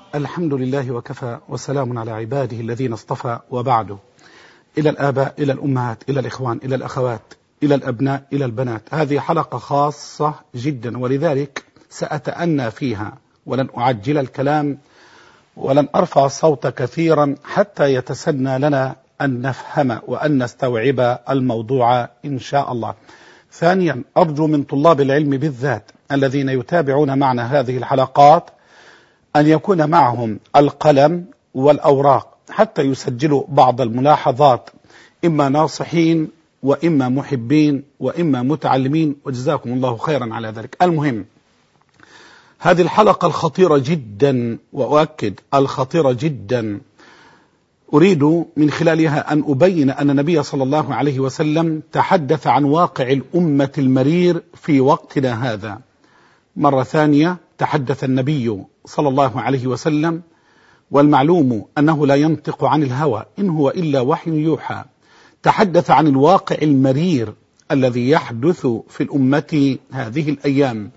الحمد لله وكفى وسلام على عباده الذين اصطفى وبعده إلى الآباء إلى الأمهات إلى الإخوان إلى الأخوات إلى الأبناء إلى البنات هذه حلقة خاصة جدا ولذلك سأتأنى فيها ولن أعجل الكلام ولن أرفع الصوت كثيرا حتى يتسنى لنا أن نفهم وأن نستوعب الموضوع إن شاء الله ثانيا أرجو من طلاب العلم بالذات الذين يتابعون معنا هذه الحلقات أن يكون معهم القلم والأوراق حتى يسجلوا بعض الملاحظات إما ناصحين وإما محبين وإما متعلمين وجزاكم الله خيرا على ذلك المهم هذه الحلقة الخطيرة جدا وأؤكد الخطيرة جدا أريد من خلالها أن أبين أن النبي صلى الله عليه وسلم تحدث عن واقع الأمة المرير في وقتنا هذا مرة ثانية تحدث النبي صلى الله عليه وسلم والمعلوم أنه لا ينطق عن الهوى إن هو إلا وحي يوحى تحدث عن الواقع المرير الذي يحدث في الأمة هذه الأيام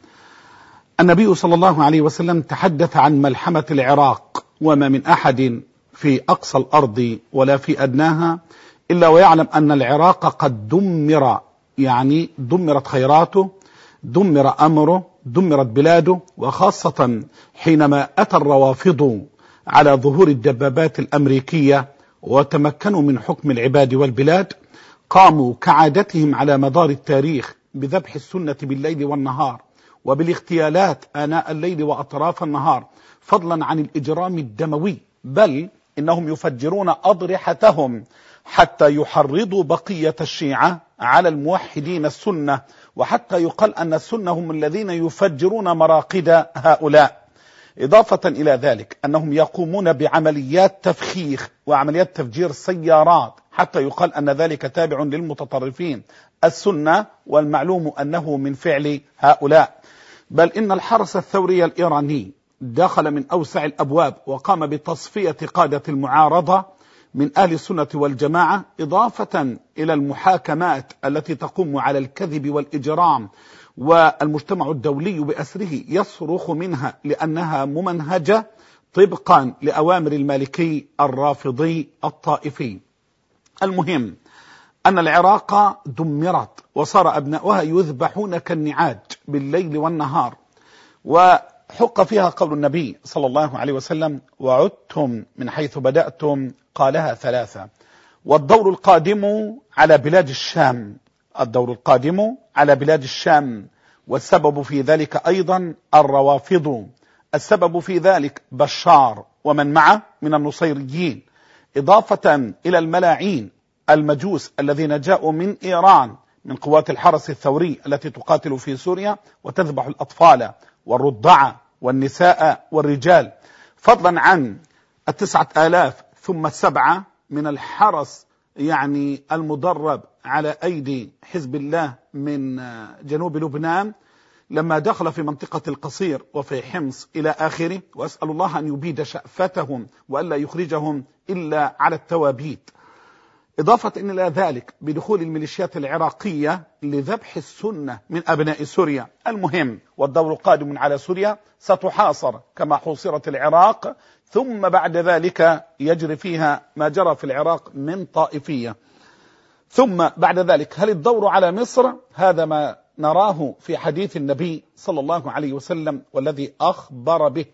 النبي صلى الله عليه وسلم تحدث عن ملحمة العراق وما من أحد في أقصى الأرض ولا في أدناها إلا ويعلم أن العراق قد دمر يعني دمرت خيراته دمر أمره دمرت بلاده وخاصة حينما أتى الروافض على ظهور الدبابات الأمريكية وتمكنوا من حكم العباد والبلاد قاموا كعادتهم على مدار التاريخ بذبح السنة بالليل والنهار وبالاغتيالات آناء الليل وأطراف النهار فضلا عن الإجرام الدموي بل إنهم يفجرون أضرحتهم حتى يحرضوا بقية الشيعة على الموحدين السنة وحتى يقال أن السنة هم الذين يفجرون مراقد هؤلاء إضافة إلى ذلك أنهم يقومون بعمليات تفخيخ وعمليات تفجير سيارات حتى يقال أن ذلك تابع للمتطرفين السنة والمعلوم أنه من فعل هؤلاء بل إن الحرس الثوري الإيراني دخل من أوسع الأبواب وقام بتصفية قادة المعارضة من أهل السنة والجماعة إضافة إلى المحاكمات التي تقوم على الكذب والإجرام والمجتمع الدولي بأسره يصرخ منها لأنها ممنهجة طبقا لأوامر المالكي الرافضي الطائفي المهم أن العراق دمرت وصار أبناؤها يذبحون كالنعاج بالليل والنهار وحق فيها قول النبي صلى الله عليه وسلم وعدتم من حيث بدأتم قالها ثلاثة والدور القادم على بلاد الشام الدور القادم على بلاد الشام والسبب في ذلك أيضا الروافض السبب في ذلك بشار ومن معه من النصيريين إضافة إلى الملاعين المجوس الذين جاءوا من إيران من قوات الحرس الثوري التي تقاتل في سوريا وتذبح الأطفال والرضع والنساء والرجال فضلا عن التسعة آلاف ثم السبعة من الحرس يعني المدرب على أيدي حزب الله من جنوب لبنان لما دخل في منطقة القصير وفي حمص إلى آخره وأسأل الله أن يبيد شأفتهم وألا يخرجهم إلا على التوابيت إضافة إلى ذلك بدخول الميليشيات العراقية لذبح السنة من أبناء سوريا المهم والدور قادم على سوريا ستحاصر كما حوصرت العراق ثم بعد ذلك يجري فيها ما جرى في العراق من طائفية ثم بعد ذلك هل الدور على مصر هذا ما نراه في حديث النبي صلى الله عليه وسلم والذي أخبر به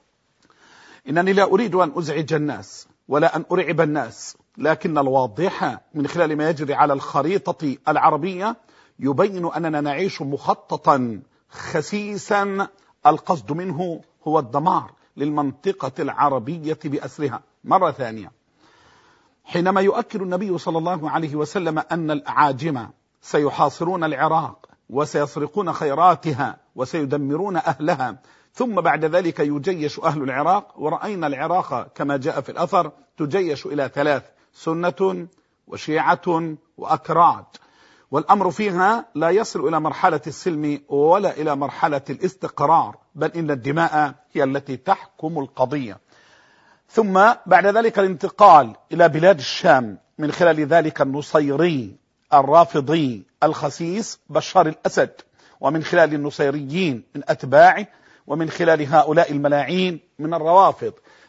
إنني لا أريد أن أزعج الناس ولا أن أرعب الناس لكن الواضح من خلال ما يجري على الخريطة العربية يبين أننا نعيش مخططا خسيسا القصد منه هو الدمار للمنطقة العربية بأسرها مرة ثانية حينما يؤكد النبي صلى الله عليه وسلم أن الأعاجم سيحاصرون العراق وسيسرقون خيراتها وسيدمرون أهلها ثم بعد ذلك يجيش أهل العراق ورأينا العراق كما جاء في الأثر تجيش إلى ثلاث سنة وشيعة وأكراد والأمر فيها لا يصل إلى مرحلة السلم ولا إلى مرحلة الاستقرار بل إن الدماء هي التي تحكم القضية ثم بعد ذلك الانتقال إلى بلاد الشام من خلال ذلك النصيري الرافضي الخسيس بشار الأسد ومن خلال النصيريين من أتباعه ومن خلال هؤلاء الملاعين من الروافض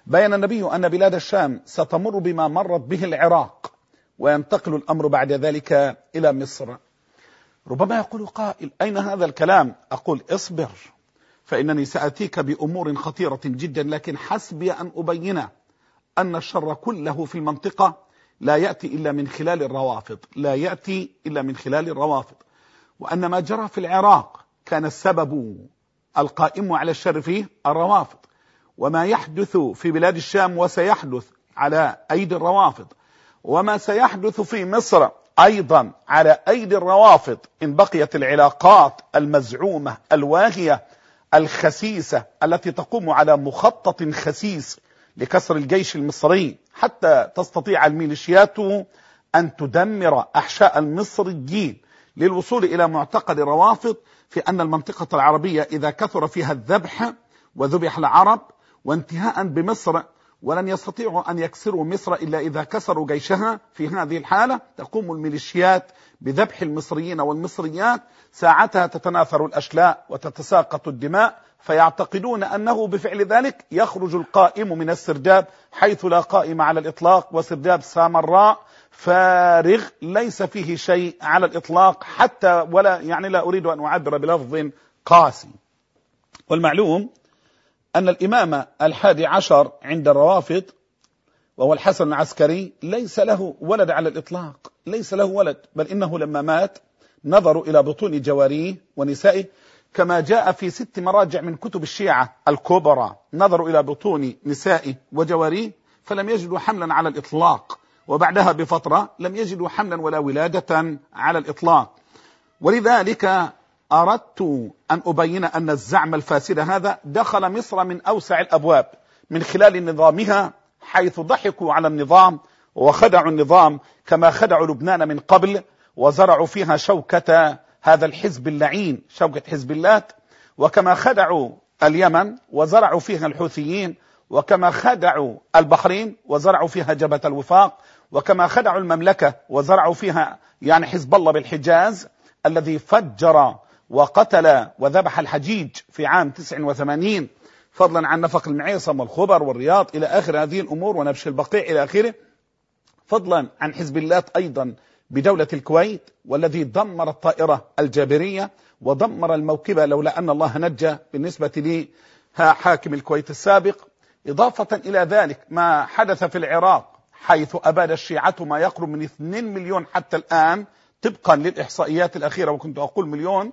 بين النبي أن بلاد الشام ستمر بما مرت به العراق وينتقل الأمر بعد ذلك إلى مصر ربما يقول قائل أين هذا الكلام أقول اصبر فإنني سأتيك بأمور خطيرة جدا لكن حسبي أن أبين أن الشر كله في المنطقة لا يأتي إلا من خلال الروافض لا يأتي إلا من خلال الروافض وأن ما جرى في العراق كان السبب القائم على الشر فيه الروافض وما يحدث في بلاد الشام وسيحدث على أيدي الروافض وما سيحدث في مصر أيضا على أيدي الروافض إن بقيت العلاقات المزعومة الواهية الخسيسة التي تقوم على مخطط خسيس لكسر الجيش المصري حتى تستطيع الميليشيات أن تدمر أحشاء المصريين للوصول إلى معتقد الروافض في أن المنطقة العربية إذا كثر فيها الذبح وذبح العرب وانتهاء بمصر ولن يستطيعوا أن يكسروا مصر إلا إذا كسروا جيشها في هذه الحالة تقوم الميليشيات بذبح المصريين والمصريات ساعتها تتناثر الأشلاء وتتساقط الدماء فيعتقدون أنه بفعل ذلك يخرج القائم من السرداب حيث لا قائم على الإطلاق وسرداب سامراء فارغ ليس فيه شيء على الإطلاق حتى ولا يعني لا أريد أن أعبر بلفظ قاسي والمعلوم أن الإمام الحادي عشر عند الروافض وهو الحسن العسكري ليس له ولد على الإطلاق ليس له ولد بل إنه لما مات نظروا إلى بطون جواريه ونسائه كما جاء في ست مراجع من كتب الشيعة الكبرى نظروا إلى بطون نسائه وجواريه فلم يجدوا حملا على الإطلاق وبعدها بفترة لم يجدوا حملا ولا ولادة على الإطلاق ولذلك أردت أن أبين أن الزعم الفاسد هذا دخل مصر من أوسع الأبواب من خلال نظامها حيث ضحكوا على النظام وخدعوا النظام كما خدعوا لبنان من قبل وزرعوا فيها شوكة هذا الحزب اللعين شوكة حزب الله وكما خدعوا اليمن وزرعوا فيها الحوثيين وكما خدعوا البحرين وزرعوا فيها جبهة الوفاق وكما خدعوا المملكة وزرعوا فيها يعني حزب الله بالحجاز الذي فجر وقتل وذبح الحجيج في عام 89 فضلا عن نفق المعيصم والخبر والرياض إلى آخر هذه الأمور ونبش البقيع إلى آخره فضلا عن حزب الله أيضا بدولة الكويت والذي دمر الطائرة الجابرية ودمر الموكبة لولا أن الله نجى بالنسبة لي حاكم الكويت السابق إضافة إلى ذلك ما حدث في العراق حيث أباد الشيعة ما يقرب من 2 مليون حتى الآن طبقا للإحصائيات الأخيرة وكنت أقول مليون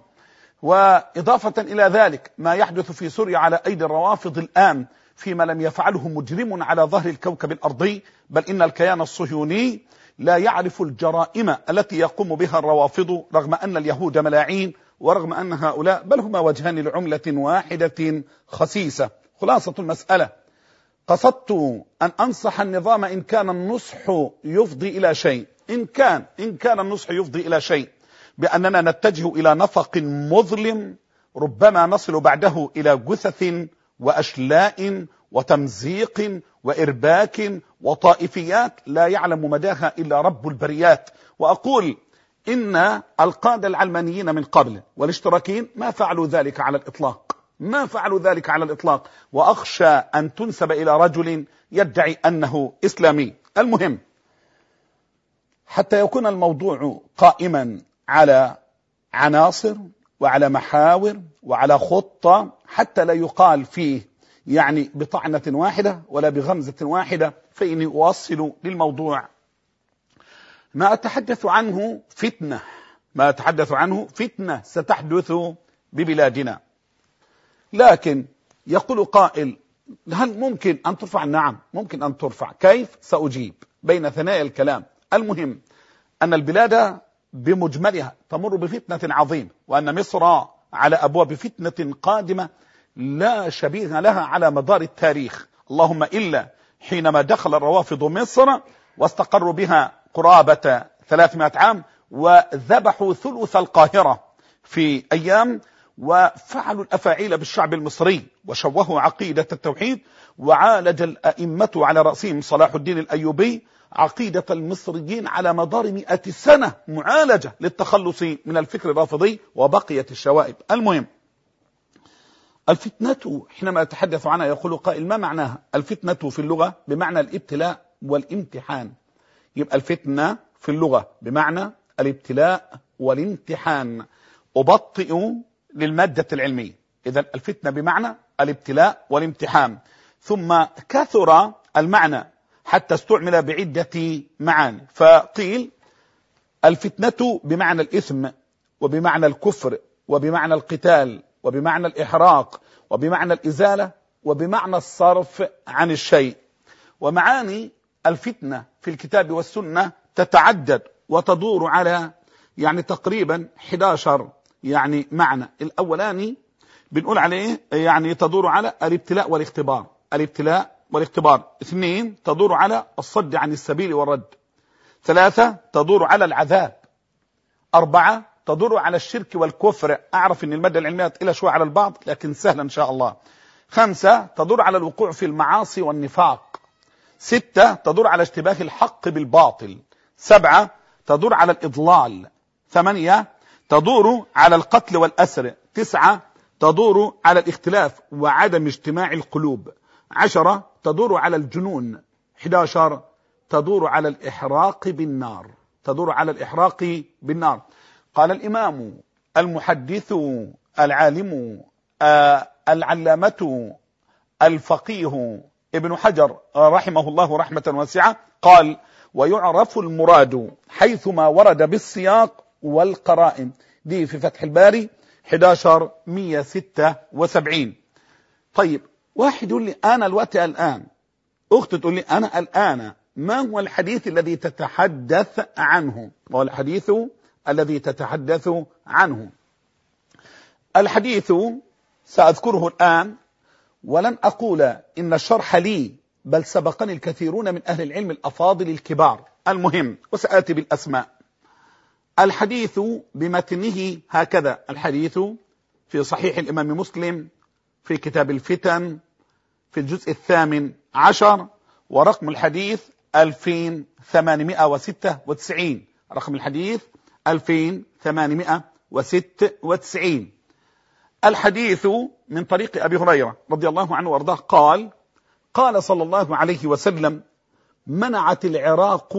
وإضافة إلى ذلك ما يحدث في سوريا على أيدي الروافض الآن فيما لم يفعله مجرم على ظهر الكوكب الأرضي بل إن الكيان الصهيوني لا يعرف الجرائم التي يقوم بها الروافض رغم أن اليهود ملاعين ورغم أن هؤلاء بل هما وجهان لعملة واحدة خسيسة خلاصة المسألة قصدت أن أنصح النظام إن كان النصح يفضي إلى شيء إن كان إن كان النصح يفضي إلى شيء بأننا نتجه إلى نفق مظلم ربما نصل بعده إلى جثث وأشلاء وتمزيق وإرباك وطائفيات لا يعلم مداها إلا رب البريات وأقول إن القادة العلمانيين من قبل والاشتراكيين ما فعلوا ذلك على الإطلاق ما فعلوا ذلك على الإطلاق وأخشى أن تنسب إلى رجل يدعي أنه إسلامي المهم حتى يكون الموضوع قائما على عناصر وعلى محاور وعلى خطة حتى لا يقال فيه يعني بطعنة واحدة ولا بغمزة واحدة فإني أوصل للموضوع ما أتحدث عنه فتنة ما أتحدث عنه فتنة ستحدث ببلادنا لكن يقول قائل هل ممكن أن ترفع نعم ممكن أن ترفع كيف سأجيب بين ثنايا الكلام المهم أن البلاد بمجملها تمر بفتنة عظيمة وأن مصر على أبواب فتنة قادمة لا شبيه لها على مدار التاريخ اللهم إلا حينما دخل الروافض مصر واستقروا بها قرابة 300 عام وذبحوا ثلث القاهرة في أيام وفعلوا الأفاعيل بالشعب المصري وشوهوا عقيدة التوحيد وعالج الأئمة على رأسهم صلاح الدين الأيوبي عقيدة المصريين على مدار مئة سنة معالجة للتخلص من الفكر الرافضي وبقيت الشوائب المهم الفتنة حينما يتحدث عنها يقول قائل ما معناها الفتنة في اللغة بمعنى الابتلاء والامتحان يبقى الفتنة في اللغة بمعنى الابتلاء والامتحان أبطئ للمادة العلمية إذا الفتنة بمعنى الابتلاء والامتحان ثم كثر المعنى حتى استعمل بعدة معاني فقيل الفتنة بمعنى الإثم وبمعنى الكفر وبمعنى القتال وبمعنى الإحراق وبمعنى الإزالة وبمعنى الصرف عن الشيء ومعاني الفتنة في الكتاب والسنة تتعدد وتدور على يعني تقريبا 11 يعني معنى الأولاني بنقول عليه يعني تدور على الابتلاء والاختبار الابتلاء والاختبار اثنين تدور على الصد عن السبيل والرد ثلاثة تدور على العذاب أربعة تدور على الشرك والكفر أعرف أن المادة العلمية تقيلة شوية على البعض لكن سهلة إن شاء الله خمسة تدور على الوقوع في المعاصي والنفاق ستة تدور على اشتباه الحق بالباطل سبعة تدور على الإضلال ثمانية تدور على القتل والأسر تسعة تدور على الاختلاف وعدم اجتماع القلوب عشرة تدور على الجنون 11 تدور على الإحراق بالنار تدور على الإحراق بالنار قال الإمام المحدث العالم آه العلامة الفقيه ابن حجر رحمه الله رحمة واسعة قال ويعرف المراد حيثما ورد بالسياق والقرائن دي في فتح الباري 11 176 طيب واحد يقول لي أنا الوقت الآن أخت تقول لي أنا الآن ما هو الحديث الذي تتحدث عنه ما هو الحديث الذي تتحدث عنه الحديث سأذكره الآن ولن أقول إن الشرح لي بل سبقني الكثيرون من أهل العلم الأفاضل الكبار المهم وسآتي بالأسماء الحديث بمتنه هكذا الحديث في صحيح الإمام مسلم في كتاب الفتن في الجزء الثامن عشر ورقم الحديث 2896 رقم الحديث 2896 الحديث من طريق أبي هريرة رضي الله عنه وارضاه قال قال صلى الله عليه وسلم منعت العراق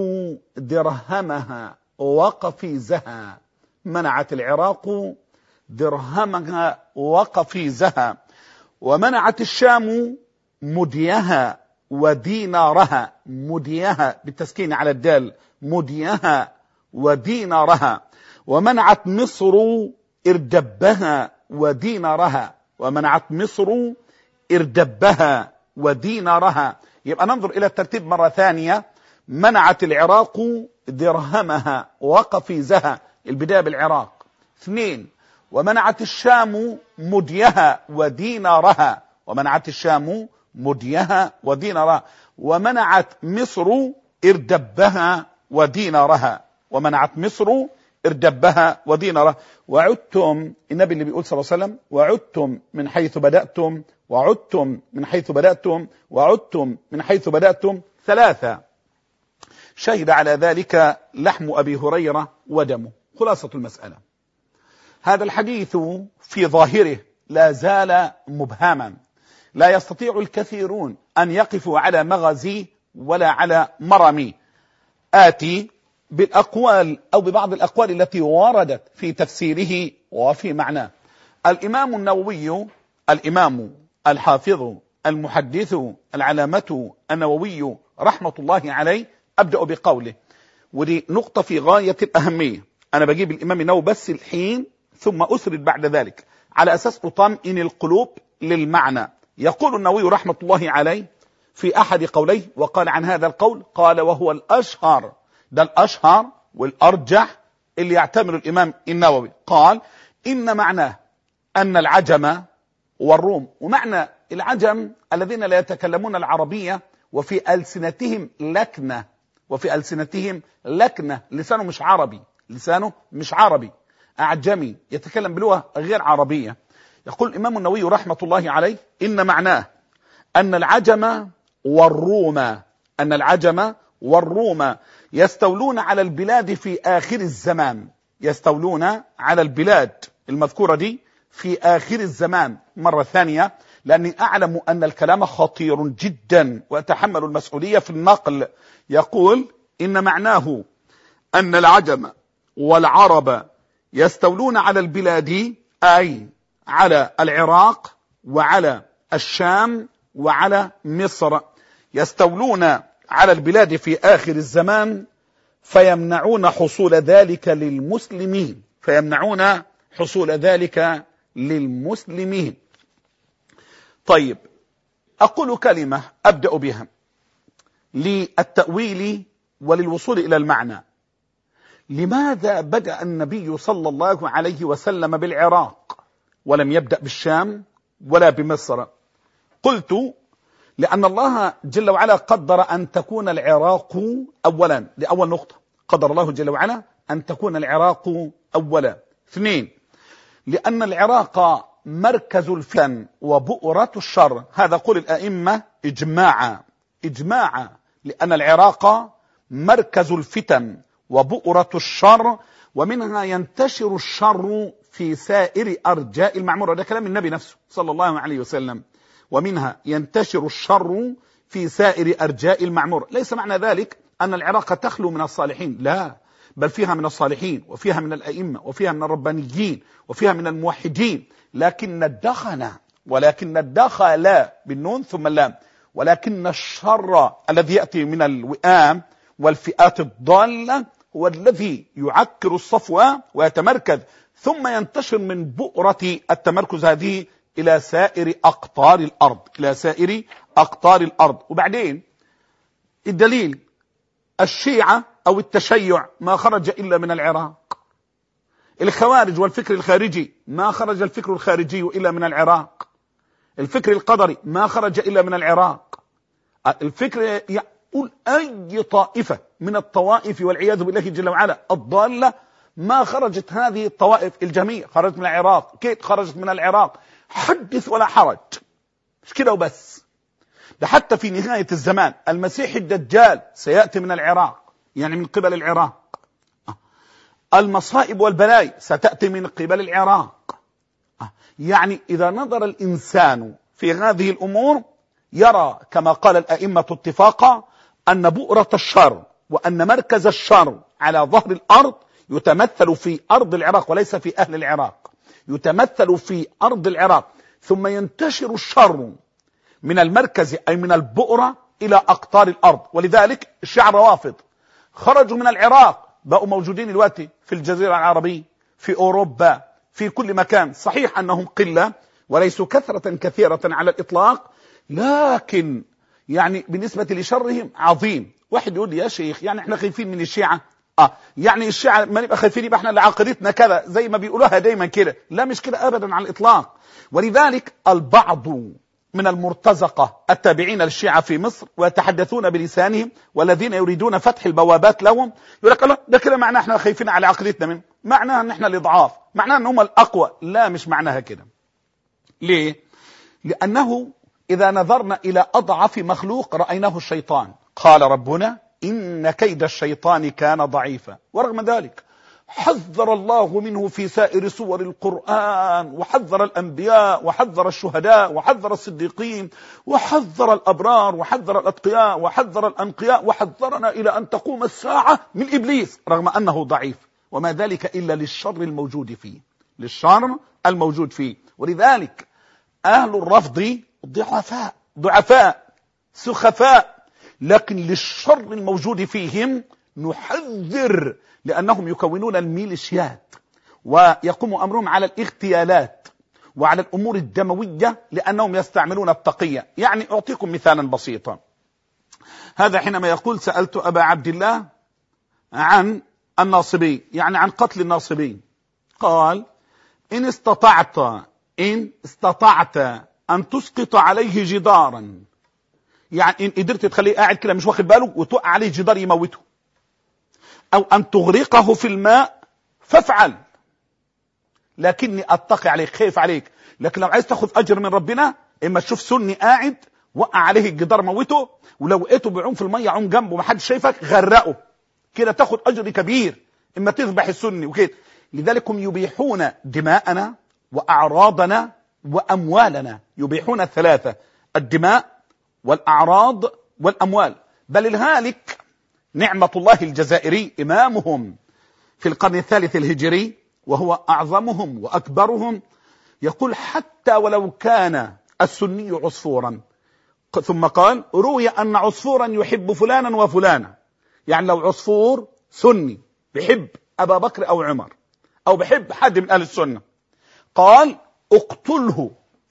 درهمها وقفيزها منعت العراق درهمها وقفيزها ومنعت الشام مديها ودينارها مديها بالتسكين على الدال مديها ودينارها ومنعت مصر اردبها ودينارها ومنعت مصر اردبها ودينارها يبقى ننظر الى الترتيب مرة ثانية منعت العراق درهمها وقفيزها البداية بالعراق اثنين ومنعت الشام مديها ودينارها ومنعت الشام مديها ودينارها ومنعت مصر اردبها ودينارها ومنعت مصر اردبها ودينارها وعدتم النبي اللي بيقول صلى الله عليه وسلم وعدتم من حيث بدأتم وعدتم من حيث بدأتم وعدتم من حيث بدأتم ثلاثة شهد على ذلك لحم أبي هريرة ودمه خلاصة المسألة هذا الحديث في ظاهره لا زال مبهما لا يستطيع الكثيرون أن يقفوا على مغزي ولا على مرمي آتي بالأقوال أو ببعض الأقوال التي وردت في تفسيره وفي معناه الإمام النووي الإمام الحافظ المحدث العلامة النووي رحمة الله عليه أبدأ بقوله ودي نقطة في غاية الأهمية أنا بجيب الإمام النووي بس الحين ثم أسرد بعد ذلك على أساس أطمئن القلوب للمعنى يقول النووي رحمة الله عليه في أحد قوليه وقال عن هذا القول قال وهو الأشهر ده الأشهر والأرجح اللي يعتمر الإمام النووي قال إن معناه أن العجم والروم ومعنى العجم الذين لا يتكلمون العربية وفي ألسنتهم لكنة وفي ألسنتهم لكنة لسانه مش عربي لسانه مش عربي أعجمي يتكلم بلغة غير عربية يقول الإمام النووي رحمة الله عليه إن معناه أن العجم والروم أن العجم والروم يستولون على البلاد في آخر الزمان يستولون على البلاد المذكورة دي في آخر الزمان مرة ثانية لأني أعلم أن الكلام خطير جدا وأتحمل المسؤولية في النقل يقول إن معناه أن العجم والعرب يستولون على البلاد أي على العراق وعلى الشام وعلى مصر يستولون على البلاد في آخر الزمان فيمنعون حصول ذلك للمسلمين فيمنعون حصول ذلك للمسلمين طيب أقول كلمة أبدأ بها للتأويل وللوصول إلى المعنى لماذا بدأ النبي صلى الله عليه وسلم بالعراق ولم يبدأ بالشام ولا بمصر قلت لأن الله جل وعلا قدر أن تكون العراق أولا لأول نقطة قدر الله جل وعلا أن تكون العراق أولا اثنين لأن العراق مركز الفتن وبؤرة الشر هذا قول الأئمة إجماعا إجماعا لأن العراق مركز الفتن وبؤرة الشر ومنها ينتشر الشر في سائر أرجاء المعمورة هذا كلام النبي نفسه صلى الله عليه وسلم ومنها ينتشر الشر في سائر أرجاء المعمورة ليس معنى ذلك أن العراق تخلو من الصالحين لا بل فيها من الصالحين وفيها من الأئمة وفيها من الربانيين وفيها من الموحدين لكن الدخن ولكن الدخل بالنون ثم اللام ولكن الشر الذي يأتي من الوئام والفئات الضالة هو الذي يعكر الصفوة ويتمركز ثم ينتشر من بؤرة التمركز هذه إلى سائر أقطار الأرض إلى سائر أقطار الأرض وبعدين الدليل الشيعة أو التشيع ما خرج إلا من العراق الخوارج والفكر الخارجي ما خرج الفكر الخارجي إلا من العراق الفكر القدري ما خرج إلا من العراق الفكر يقول أي طائفة من الطوائف والعياذ بالله جل وعلا الضالة ما خرجت هذه الطوائف الجميع خرجت من العراق كيف خرجت من العراق حدث ولا حرج مش كده وبس ده حتى في نهاية الزمان المسيح الدجال سيأتي من العراق يعني من قبل العراق المصائب والبلاي ستأتي من قبل العراق يعني إذا نظر الإنسان في هذه الأمور يرى كما قال الأئمة اتفاقا أن بؤرة الشر وأن مركز الشر على ظهر الأرض يتمثل في أرض العراق وليس في أهل العراق يتمثل في أرض العراق ثم ينتشر الشر من المركز أي من البؤرة إلى أقطار الأرض ولذلك الشعر روافض خرجوا من العراق بقوا موجودين دلوقتي في الجزيرة العربية في أوروبا في كل مكان صحيح أنهم قلة وليسوا كثرة كثيرة على الإطلاق لكن يعني بالنسبة لشرهم عظيم واحد يقول لي يا شيخ يعني احنا خايفين من الشيعة اه يعني الشيعة ما نبقى خايفين يبقى احنا اللي عقيدتنا كذا زي ما بيقولوها دايما كده لا مش كده ابدا على الاطلاق ولذلك البعض من المرتزقة التابعين للشيعة في مصر ويتحدثون بلسانهم والذين يريدون فتح البوابات لهم يقول لك الله ده كده معناه احنا خايفين على عقيدتنا منه معناها ان احنا الاضعاف معناها ان هم الاقوى لا مش معناها كده ليه لانه اذا نظرنا الى اضعف مخلوق رايناه الشيطان قال ربنا إن كيد الشيطان كان ضعيفا ورغم ذلك حذر الله منه في سائر سور القرآن وحذر الأنبياء وحذر الشهداء وحذر الصديقين وحذر الأبرار وحذر الأتقياء وحذر الأنقياء وحذرنا إلى أن تقوم الساعة من إبليس رغم أنه ضعيف وما ذلك إلا للشر الموجود فيه للشر الموجود فيه ولذلك أهل الرفض ضعفاء ضعفاء سخفاء لكن للشر الموجود فيهم نحذر لأنهم يكونون الميليشيات ويقوم أمرهم على الاغتيالات وعلى الأمور الدموية لأنهم يستعملون التقية يعني أعطيكم مثالا بسيطا هذا حينما يقول سألت أبا عبد الله عن الناصبي يعني عن قتل الناصبين قال إن استطعت إن استطعت أن تسقط عليه جدارا يعني إن قدرت تخليه قاعد كده مش واخد باله وتوقع عليه جدار يموته أو أن تغرقه في الماء فافعل لكني أتقي عليك خايف عليك لكن لو عايز تاخذ أجر من ربنا إما تشوف سني قاعد وقع عليه الجدار موته ولو لقيته بيعوم في المية عوم جنبه محدش شايفك غرقه كده تاخد أجر كبير إما تذبح السني وكده لذلك هم يبيحون دماءنا وأعراضنا وأموالنا يبيحون الثلاثة الدماء والأعراض والأموال بل الهالك نعمة الله الجزائري إمامهم في القرن الثالث الهجري وهو أعظمهم وأكبرهم يقول حتى ولو كان السني عصفورا ثم قال روي أن عصفورا يحب فلانا وفلانا يعني لو عصفور سني بحب أبا بكر أو عمر أو بحب حد من أهل السنة قال اقتله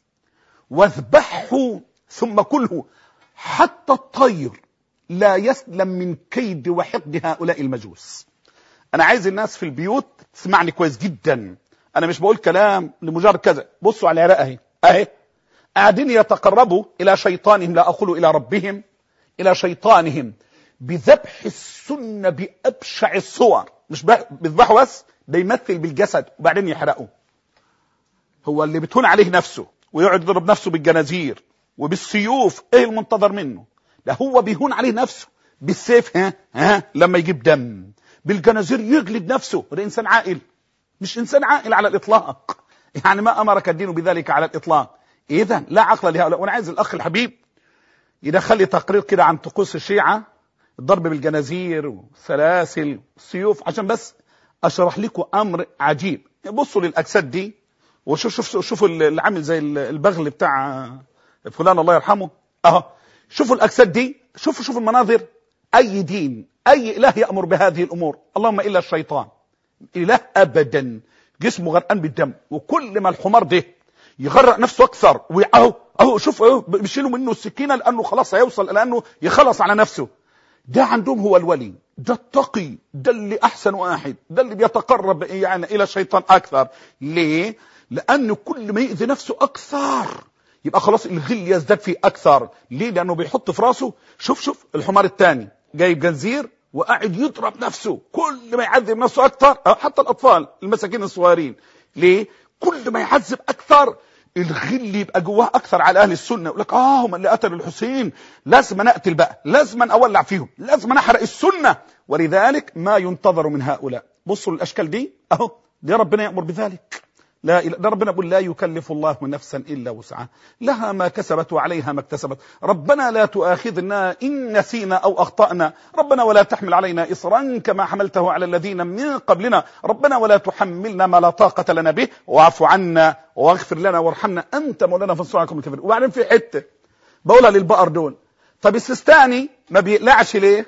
واذبحه ثم كله حتى الطير لا يسلم من كيد وحقد هؤلاء المجوس انا عايز الناس في البيوت تسمعني كويس جدا انا مش بقول كلام لمجرد كذا بصوا على العراق اهي اهي قاعدين يتقربوا الى شيطانهم لا اقول الى ربهم الى شيطانهم بذبح السنه بابشع الصور مش بيذبحوا بس بيمثل بالجسد وبعدين يحرقوا هو اللي بتهون عليه نفسه ويقعد يضرب نفسه بالجنازير وبالسيوف ايه المنتظر منه ده هو بيهون عليه نفسه بالسيف ها ها لما يجيب دم بالجنازير يجلد نفسه ده انسان عاقل مش انسان عاقل على الاطلاق يعني ما امرك الدين بذلك على الاطلاق اذا لا عقل لهؤلاء وانا عايز الاخ الحبيب يدخل لي تقرير كده عن طقوس الشيعه الضرب بالجنازير والسلاسل والسيوف عشان بس اشرح لكم امر عجيب بصوا للاجساد دي وشوف شوف شوفوا اللي عامل زي البغل بتاع فلان الله يرحمه اهو شوفوا الاجساد دي شوفوا شوفوا المناظر اي دين اي اله يامر بهذه الامور اللهم الا الشيطان اله ابدا جسمه غرقان بالدم وكل ما الحمار ده يغرق نفسه اكثر واهو اهو شوف اهو بيشيلوا منه السكينه لانه خلاص هيوصل لانه يخلص على نفسه ده عندهم هو الولي ده التقي ده اللي احسن واحد ده اللي بيتقرب يعني الى الشيطان اكثر ليه لانه كل ما يؤذي نفسه اكثر يبقى خلاص الغل يزداد فيه اكثر ليه لانه بيحط في راسه شوف شوف الحمار الثاني جايب جنزير وقاعد يضرب نفسه كل ما يعذب نفسه اكثر حتى الاطفال المساكين الصغيرين ليه كل ما يعذب اكثر الغل يبقى جواه اكثر على اهل السنه يقول لك اه هم اللي قتلوا الحسين لازم أنا اقتل بقى لازم أنا اولع فيهم لازم أنا احرق السنه ولذلك ما ينتظر من هؤلاء بصوا الاشكال دي اهو دي ربنا يامر بذلك لا إله ده ربنا يقول لا يكلف الله نفسا الا وسعها لها ما كسبت وعليها ما اكتسبت ربنا لا تؤاخذنا ان نسينا او اخطانا ربنا ولا تحمل علينا اصرا كما حملته على الذين من قبلنا ربنا ولا تحملنا ما لا طاقه لنا به واعف عنا واغفر لنا وارحمنا انت مولانا فانصرنا على الكافرين وبعدين في حته بقولها للبقر دول طب السيستاني ما بيقلعش ليه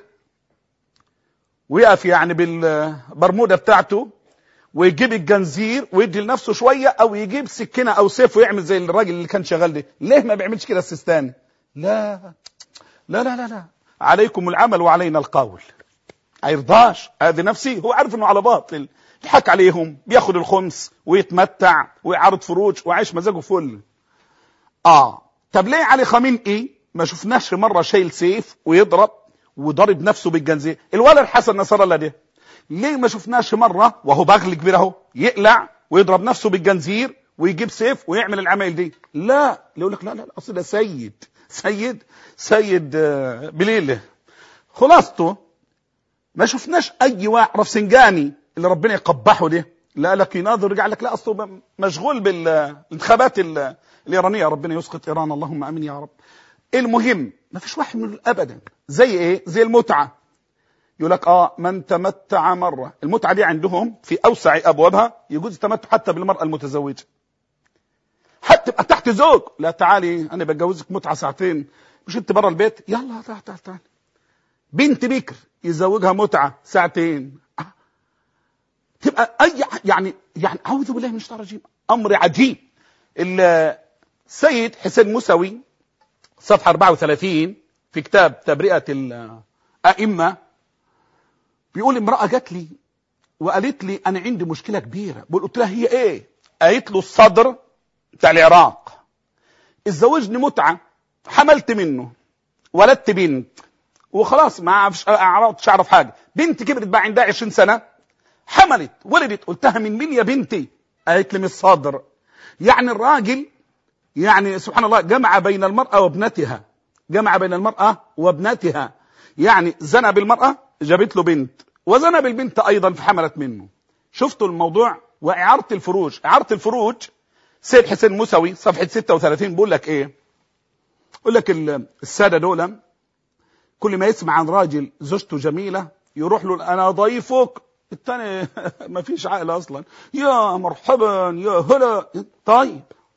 ويقف يعني بالبرموده بتاعته ويجيب الجنزير ويدي لنفسه شويه او يجيب سكينه او سيف ويعمل زي الراجل اللي كان شغال ده ليه ما بيعملش كده السيستاني لا لا لا لا لا عليكم العمل وعلينا القول هيرضاش هذه نفسي هو عارف انه على باطل يضحك عليهم بياخد الخمس ويتمتع ويعرض فروج وعايش مزاجه فل اه طب ليه علي خامنئي ما شفناش مره شايل سيف ويضرب وضرب نفسه بالجنزير الولد حسن نصر الله ده ليه ما شفناش مره وهو بغل كبير اهو يقلع ويضرب نفسه بالجنزير ويجيب سيف ويعمل العمايل دي لا يقول لك لا لا اصل ده سيد سيد سيد بليله خلاصته ما شفناش اي واحد رفسنجاني اللي ربنا يقبحه ده لا لك يناظر رجع لك لا اصله مشغول بالانتخابات الايرانيه ربنا يسقط ايران اللهم امين يا رب المهم ما فيش واحد منهم ابدا زي ايه زي المتعه يقول لك اه من تمتع مره المتعه دي عندهم في اوسع ابوابها يجوز التمتع حتى بالمراه المتزوجه حتى تبقى تحت زوج لا تعالي انا بتجوزك متعه ساعتين مش انت بره البيت يلا تعال تعال تعال بنت بكر يزوجها متعه ساعتين آه. تبقى اي يعني يعني اعوذ بالله من الشيطان الرجيم امر عجيب السيد حسين موسوي صفحه 34 في كتاب تبرئه الائمه بيقول امرأة جات لي وقالت لي أنا عندي مشكلة كبيرة بقول قلت لها هي إيه؟ قالت له الصدر بتاع العراق اتزوجني متعة حملت منه ولدت بنت وخلاص ما اعرفش اعرف حاجه بنت كبرت بقى عندها 20 سنه حملت ولدت قلتها من مين يا بنتي قالت لي من الصدر يعني الراجل يعني سبحان الله جمع بين المرأة وابنتها جمع بين المرأة وابنتها يعني زنى بالمرأة جابت له بنت وزنى بالبنت ايضا فحملت منه شفتوا الموضوع واعاره الفروج اعاره الفروج سيد حسين موسوي صفحه 36 بيقول لك ايه يقول لك ال- الساده دول كل ما يسمع عن راجل زوجته جميله يروح له انا ضيفك الثاني ما فيش عقل اصلا يا مرحبا يا هلا طيب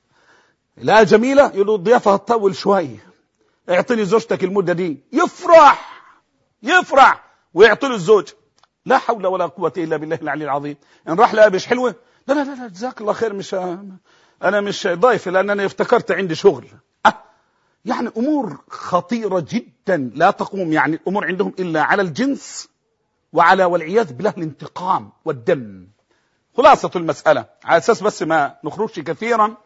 لا جميله يقول له الضيافه هتطول شويه اعطيني زوجتك المده دي يفرح يفرح ويعطي له الزوج لا حول ولا قوه الا بالله العلي العظيم ان راح لها مش حلوه لا لا لا لا، جزاك الله خير مش انا مش ضيف لان انا افتكرت عندي شغل أه يعني امور خطيره جدا لا تقوم يعني الامور عندهم الا على الجنس وعلى والعياذ بالله الانتقام والدم خلاصه المساله على اساس بس ما نخرجش كثيرا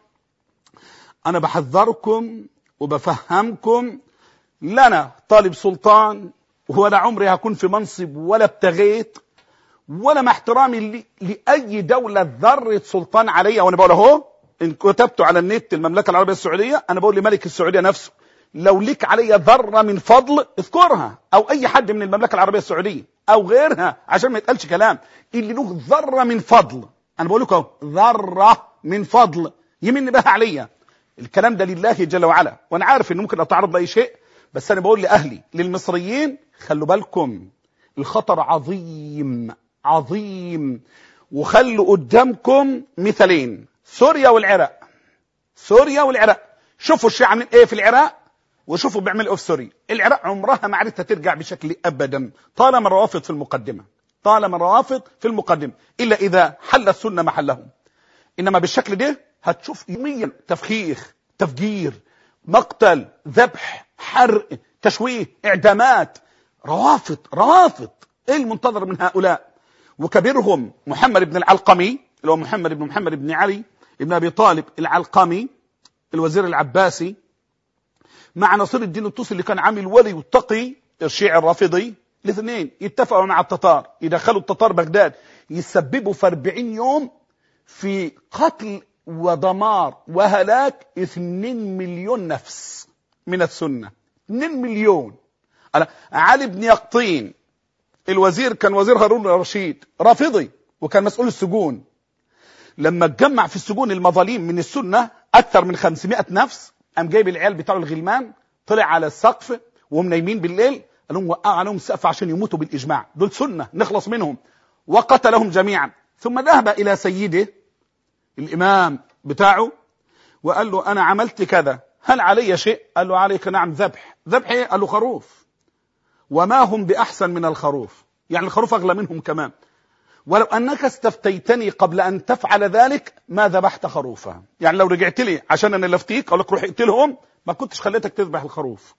انا بحذركم وبفهمكم لنا طالب سلطان ولا عمري هكون في منصب ولا ابتغيت ولا مع احترامي ل- لاي دوله ذره سلطان عليا وانا بقول اهو ان كتبت على النت المملكه العربيه السعوديه انا بقول لملك السعوديه نفسه لو لك علي ذره من فضل اذكرها او اي حد من المملكه العربيه السعوديه او غيرها عشان ما يتقالش كلام اللي له ذره من فضل انا بقول لكم أهو، ذره من فضل يمن بها عليا الكلام ده لله جل وعلا وانا عارف انه ممكن اتعرض لاي شيء بس انا بقول لاهلي للمصريين خلوا بالكم الخطر عظيم عظيم وخلوا قدامكم مثالين سوريا والعراق سوريا والعراق شوفوا الشيعة عاملين ايه في العراق وشوفوا بيعملوا ايه في سوريا العراق عمرها ما عرفتها ترجع بشكل ابدا طالما الروافض في المقدمه طالما الروافض في المقدمه الا اذا حل السنه محلهم انما بالشكل ده هتشوف يوميا تفخيخ تفجير مقتل ذبح حرق تشويه اعدامات روافض روافض ايه المنتظر من هؤلاء وكبيرهم محمد بن العلقمي اللي هو محمد بن محمد بن علي بن ابي طالب العلقمي الوزير العباسي مع نصير الدين الطوسي اللي كان عامل ولي وتقي الشيعي الرافضي الاثنين يتفقوا مع التتار يدخلوا التتار بغداد يسببوا في 40 يوم في قتل ودمار وهلاك 2 مليون نفس من السنه 2 مليون أنا علي بن يقطين الوزير كان وزير هارون الرشيد رافضي وكان مسؤول السجون لما اتجمع في السجون المظاليم من السنه اكثر من 500 نفس قام جايب العيال بتاعه الغلمان طلع على السقف وهم نايمين بالليل قال لهم وقع عليهم السقف عشان يموتوا بالاجماع دول سنه نخلص منهم وقتلهم جميعا ثم ذهب الى سيده الامام بتاعه وقال له انا عملت كذا هل علي شيء قال له عليك نعم ذبح ذبح ايه قال له خروف وما هم باحسن من الخروف يعني الخروف اغلى منهم كمان ولو انك استفتيتني قبل ان تفعل ذلك ما ذبحت خروفا يعني لو رجعت لي عشان انا لفتيك اقول لك روح اقتلهم ما كنتش خليتك تذبح الخروف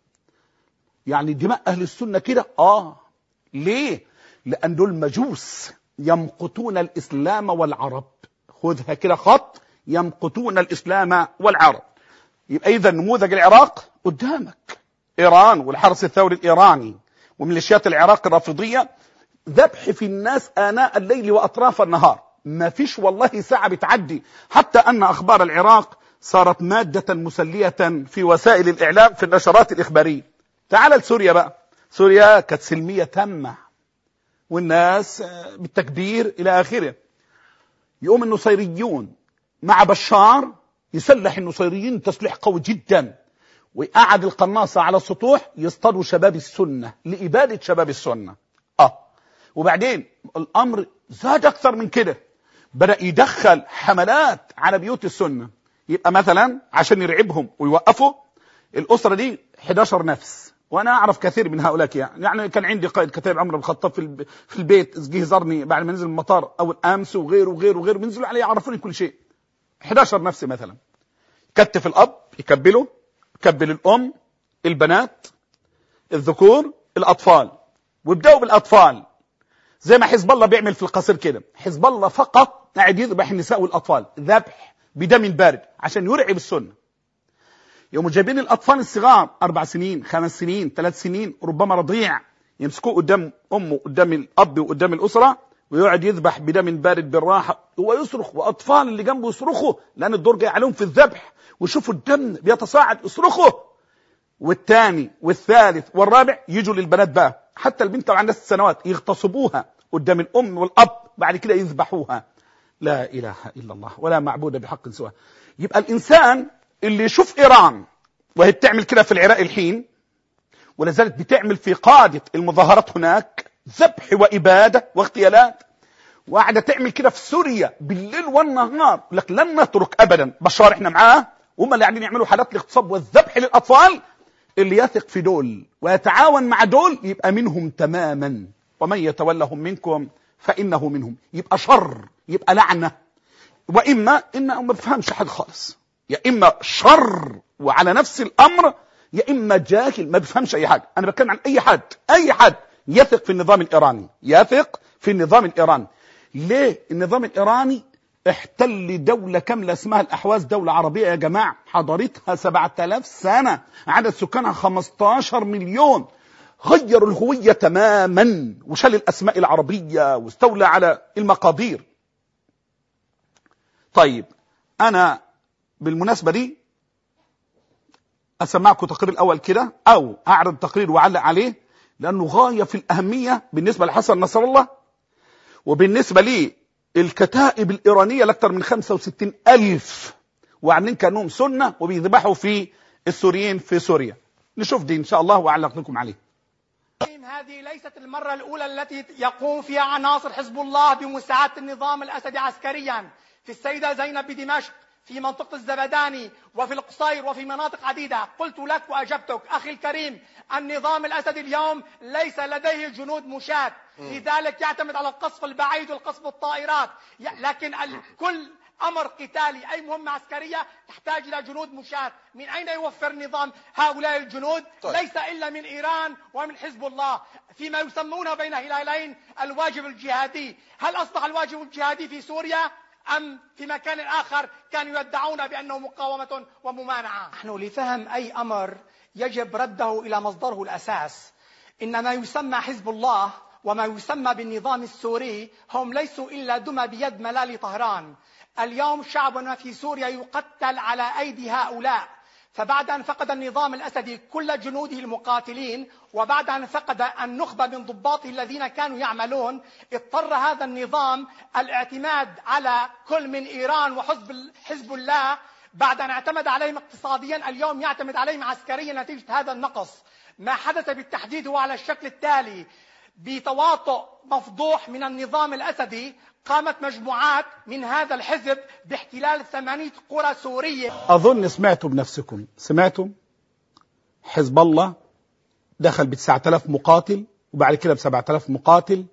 يعني دماء اهل السنه كده اه ليه لان دول مجوس يمقتون الاسلام والعرب خذها كده خط يمقتون الاسلام والعرب يبقى اذا نموذج العراق قدامك ايران والحرس الثوري الايراني وميليشيات العراق الرافضيه ذبح في الناس آناء الليل وأطراف النهار ما فيش والله ساعة بتعدي حتى أن أخبار العراق صارت مادة مسلية في وسائل الإعلام في النشرات الإخبارية تعال لسوريا بقى سوريا كانت سلمية تامة والناس بالتكبير إلى آخره يقوم النصيريون مع بشار يسلح النصيريين تسليح قوي جدا ويقعد القناصة على السطوح يصطادوا شباب السنة لإبادة شباب السنة آه وبعدين الامر زاد اكثر من كده بدا يدخل حملات على بيوت السنه يبقى مثلا عشان يرعبهم ويوقفوا الاسره دي 11 نفس وانا اعرف كثير من هؤلاء يعني يعني كان عندي قائد كتاب عمرو بن الخطاب في الب... في البيت جه زارني بعد ما نزل من المطار اول امس وغيره وغيره وغيره بينزلوا علي يعرفوني كل شيء 11 نفس مثلا كتف الاب يكبله يكبل الام البنات الذكور الاطفال وابداوا بالاطفال زي ما حزب الله بيعمل في القصير كده حزب الله فقط قاعد يذبح النساء والاطفال ذبح بدم بارد عشان يرعب السنه يوم جايبين الاطفال الصغار اربع سنين خمس سنين ثلاث سنين ربما رضيع يمسكوه قدام امه قدام الاب وقدام الاسره ويقعد يذبح بدم بارد بالراحه هو يصرخ واطفال اللي جنبه يصرخوا لان الدور جاي عليهم في الذبح وشوفوا الدم بيتصاعد يصرخوا والثاني والثالث والرابع يجوا للبنات بقى حتى البنت لو عندها ست سنوات يغتصبوها قدام الام والاب بعد كده يذبحوها لا اله الا الله ولا معبود بحق سواه يبقى الإنسان اللي يشوف إيران وهي بتعمل كده في العراق الحين ولذلك بتعمل في قادة المظاهرات هناك ذبح وإبادة واغتيالات وقاعدة تعمل كده في سوريا بالليل والنهار لك لن نترك أبدا بشار احنا معاه هم اللي قاعدين يعملوا حالات الاغتصاب والذبح للأطفال اللي يثق في دول ويتعاون مع دول يبقى منهم تماما ومن يتولهم منكم فإنه منهم يبقى شر يبقى لعنة وإما إنه ما بفهمش حاجة خالص يا إما شر وعلى نفس الأمر يا إما جاهل ما بفهمش أي حاجة أنا بتكلم عن أي حد أي حد يثق في النظام الإيراني يثق في النظام الإيراني ليه النظام الإيراني احتل دولة كاملة اسمها الأحواز دولة عربية يا جماعة حضارتها 7000 سنة عدد سكانها 15 مليون غيروا الهوية تماما وشال الأسماء العربية واستولى على المقادير طيب أنا بالمناسبة دي أسمعكم تقرير الأول كده أو أعرض تقرير وأعلق عليه لأنه غاية في الأهمية بالنسبة لحسن نصر الله وبالنسبة لي الكتائب الإيرانية لأكثر من 65 ألف وعاملين كأنهم سنة وبيذبحوا في السوريين في سوريا نشوف دي إن شاء الله وأعلق لكم عليه هذه ليست المرة الأولى التي يقوم فيها عناصر حزب الله بمساعدة النظام الأسدي عسكريا في السيدة زينب بدمشق في منطقة الزبداني وفي القصير وفي مناطق عديدة قلت لك وأجبتك أخي الكريم النظام الأسدي اليوم ليس لديه جنود مشاة لذلك يعتمد على القصف البعيد والقصف بالطائرات لكن كل امر قتالي اي مهمه عسكريه تحتاج الى جنود مشاة، من اين يوفر النظام هؤلاء الجنود؟ طيب. ليس الا من ايران ومن حزب الله، فيما يسمونه بين هلالين الواجب الجهادي، هل اصبح الواجب الجهادي في سوريا؟ أم في مكان آخر كانوا يدعون بأنه مقاومة وممانعة نحن لفهم أي أمر يجب رده إلى مصدره الأساس إن ما يسمى حزب الله وما يسمى بالنظام السوري هم ليسوا إلا دمى بيد ملال طهران اليوم شعبنا في سوريا يقتل على أيدي هؤلاء فبعد أن فقد النظام الأسدي كل جنوده المقاتلين وبعد أن فقد النخبة من ضباطه الذين كانوا يعملون اضطر هذا النظام الاعتماد على كل من إيران وحزب حزب الله بعد أن اعتمد عليهم اقتصاديا اليوم يعتمد عليهم عسكريا نتيجة هذا النقص ما حدث بالتحديد هو على الشكل التالي بتواطؤ مفضوح من النظام الأسدي قامت مجموعات من هذا الحزب باحتلال ثمانية قرى سورية أظن سمعتوا بنفسكم سمعتم حزب الله دخل ب 9000 مقاتل وبعد كده ب 7000 مقاتل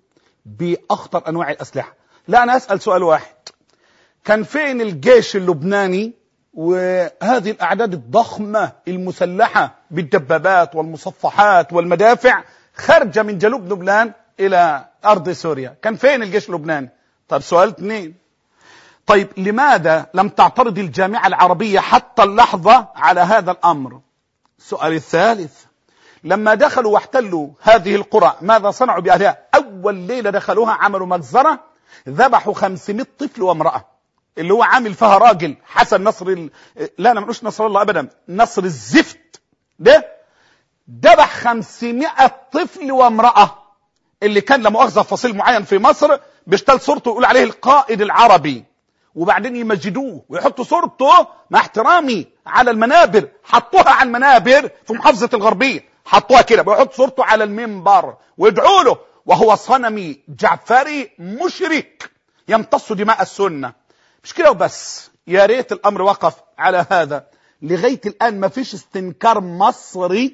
بأخطر أنواع الأسلحة لا أنا أسأل سؤال واحد كان فين الجيش اللبناني وهذه الأعداد الضخمة المسلحة بالدبابات والمصفحات والمدافع خارجة من جنوب لبنان إلى أرض سوريا كان فين الجيش اللبناني طيب سؤال اثنين طيب لماذا لم تعترض الجامعة العربية حتى اللحظة على هذا الأمر السؤال الثالث لما دخلوا واحتلوا هذه القرى ماذا صنعوا بأهلها أول ليلة دخلوها عملوا مجزرة ذبحوا 500 طفل وامرأة اللي هو عامل فيها راجل حسن نصر ال... لا انا مش نصر الله ابدا نصر الزفت ده ذبح 500 طفل وامرأة اللي كان لا مؤاخذة فصيل معين في مصر بيشتل صورته يقول عليه القائد العربي وبعدين يمجدوه ويحطوا صورته مع احترامي على المنابر حطوها على المنابر في محافظة الغربية حطوها كده بيحط صورته على المنبر ويدعوا له وهو صنمي جعفري مشرك يمتص دماء السنة مش كده وبس يا ريت الأمر وقف على هذا لغاية الآن ما فيش استنكار مصري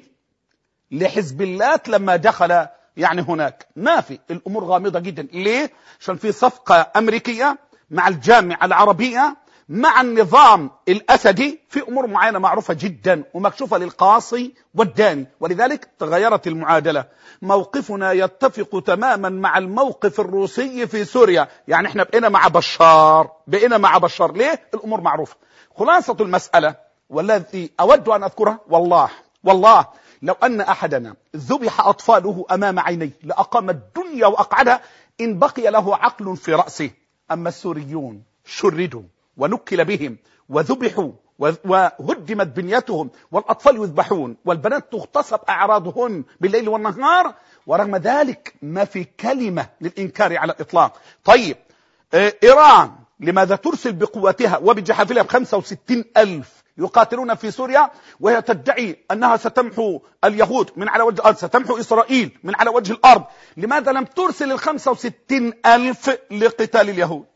لحزب الله لما دخل يعني هناك ما في الامور غامضه جدا ليه عشان في صفقه امريكيه مع الجامعه العربيه مع النظام الاسدي في امور معينه معروفه جدا ومكشوفه للقاصي والداني ولذلك تغيرت المعادله موقفنا يتفق تماما مع الموقف الروسي في سوريا يعني احنا بقينا مع بشار بقينا مع بشار ليه الامور معروفه خلاصه المساله والذي اود ان اذكره والله والله لو أن أحدنا ذبح أطفاله أمام عينيه لأقام الدنيا وأقعدها إن بقي له عقل في رأسه أما السوريون شردوا ونكل بهم وذبحوا وهدمت بنيتهم والأطفال يذبحون والبنات تغتصب أعراضهن بالليل والنهار ورغم ذلك ما في كلمة للإنكار على الإطلاق طيب إيران لماذا ترسل بقوتها وبجحافلها بخمسة وستين ألف يقاتلون في سوريا وهي تدعي أنها ستمحو اليهود من على وجه الأرض ستمحو إسرائيل من على وجه الأرض لماذا لم ترسل الخمسة وستين ألف لقتال اليهود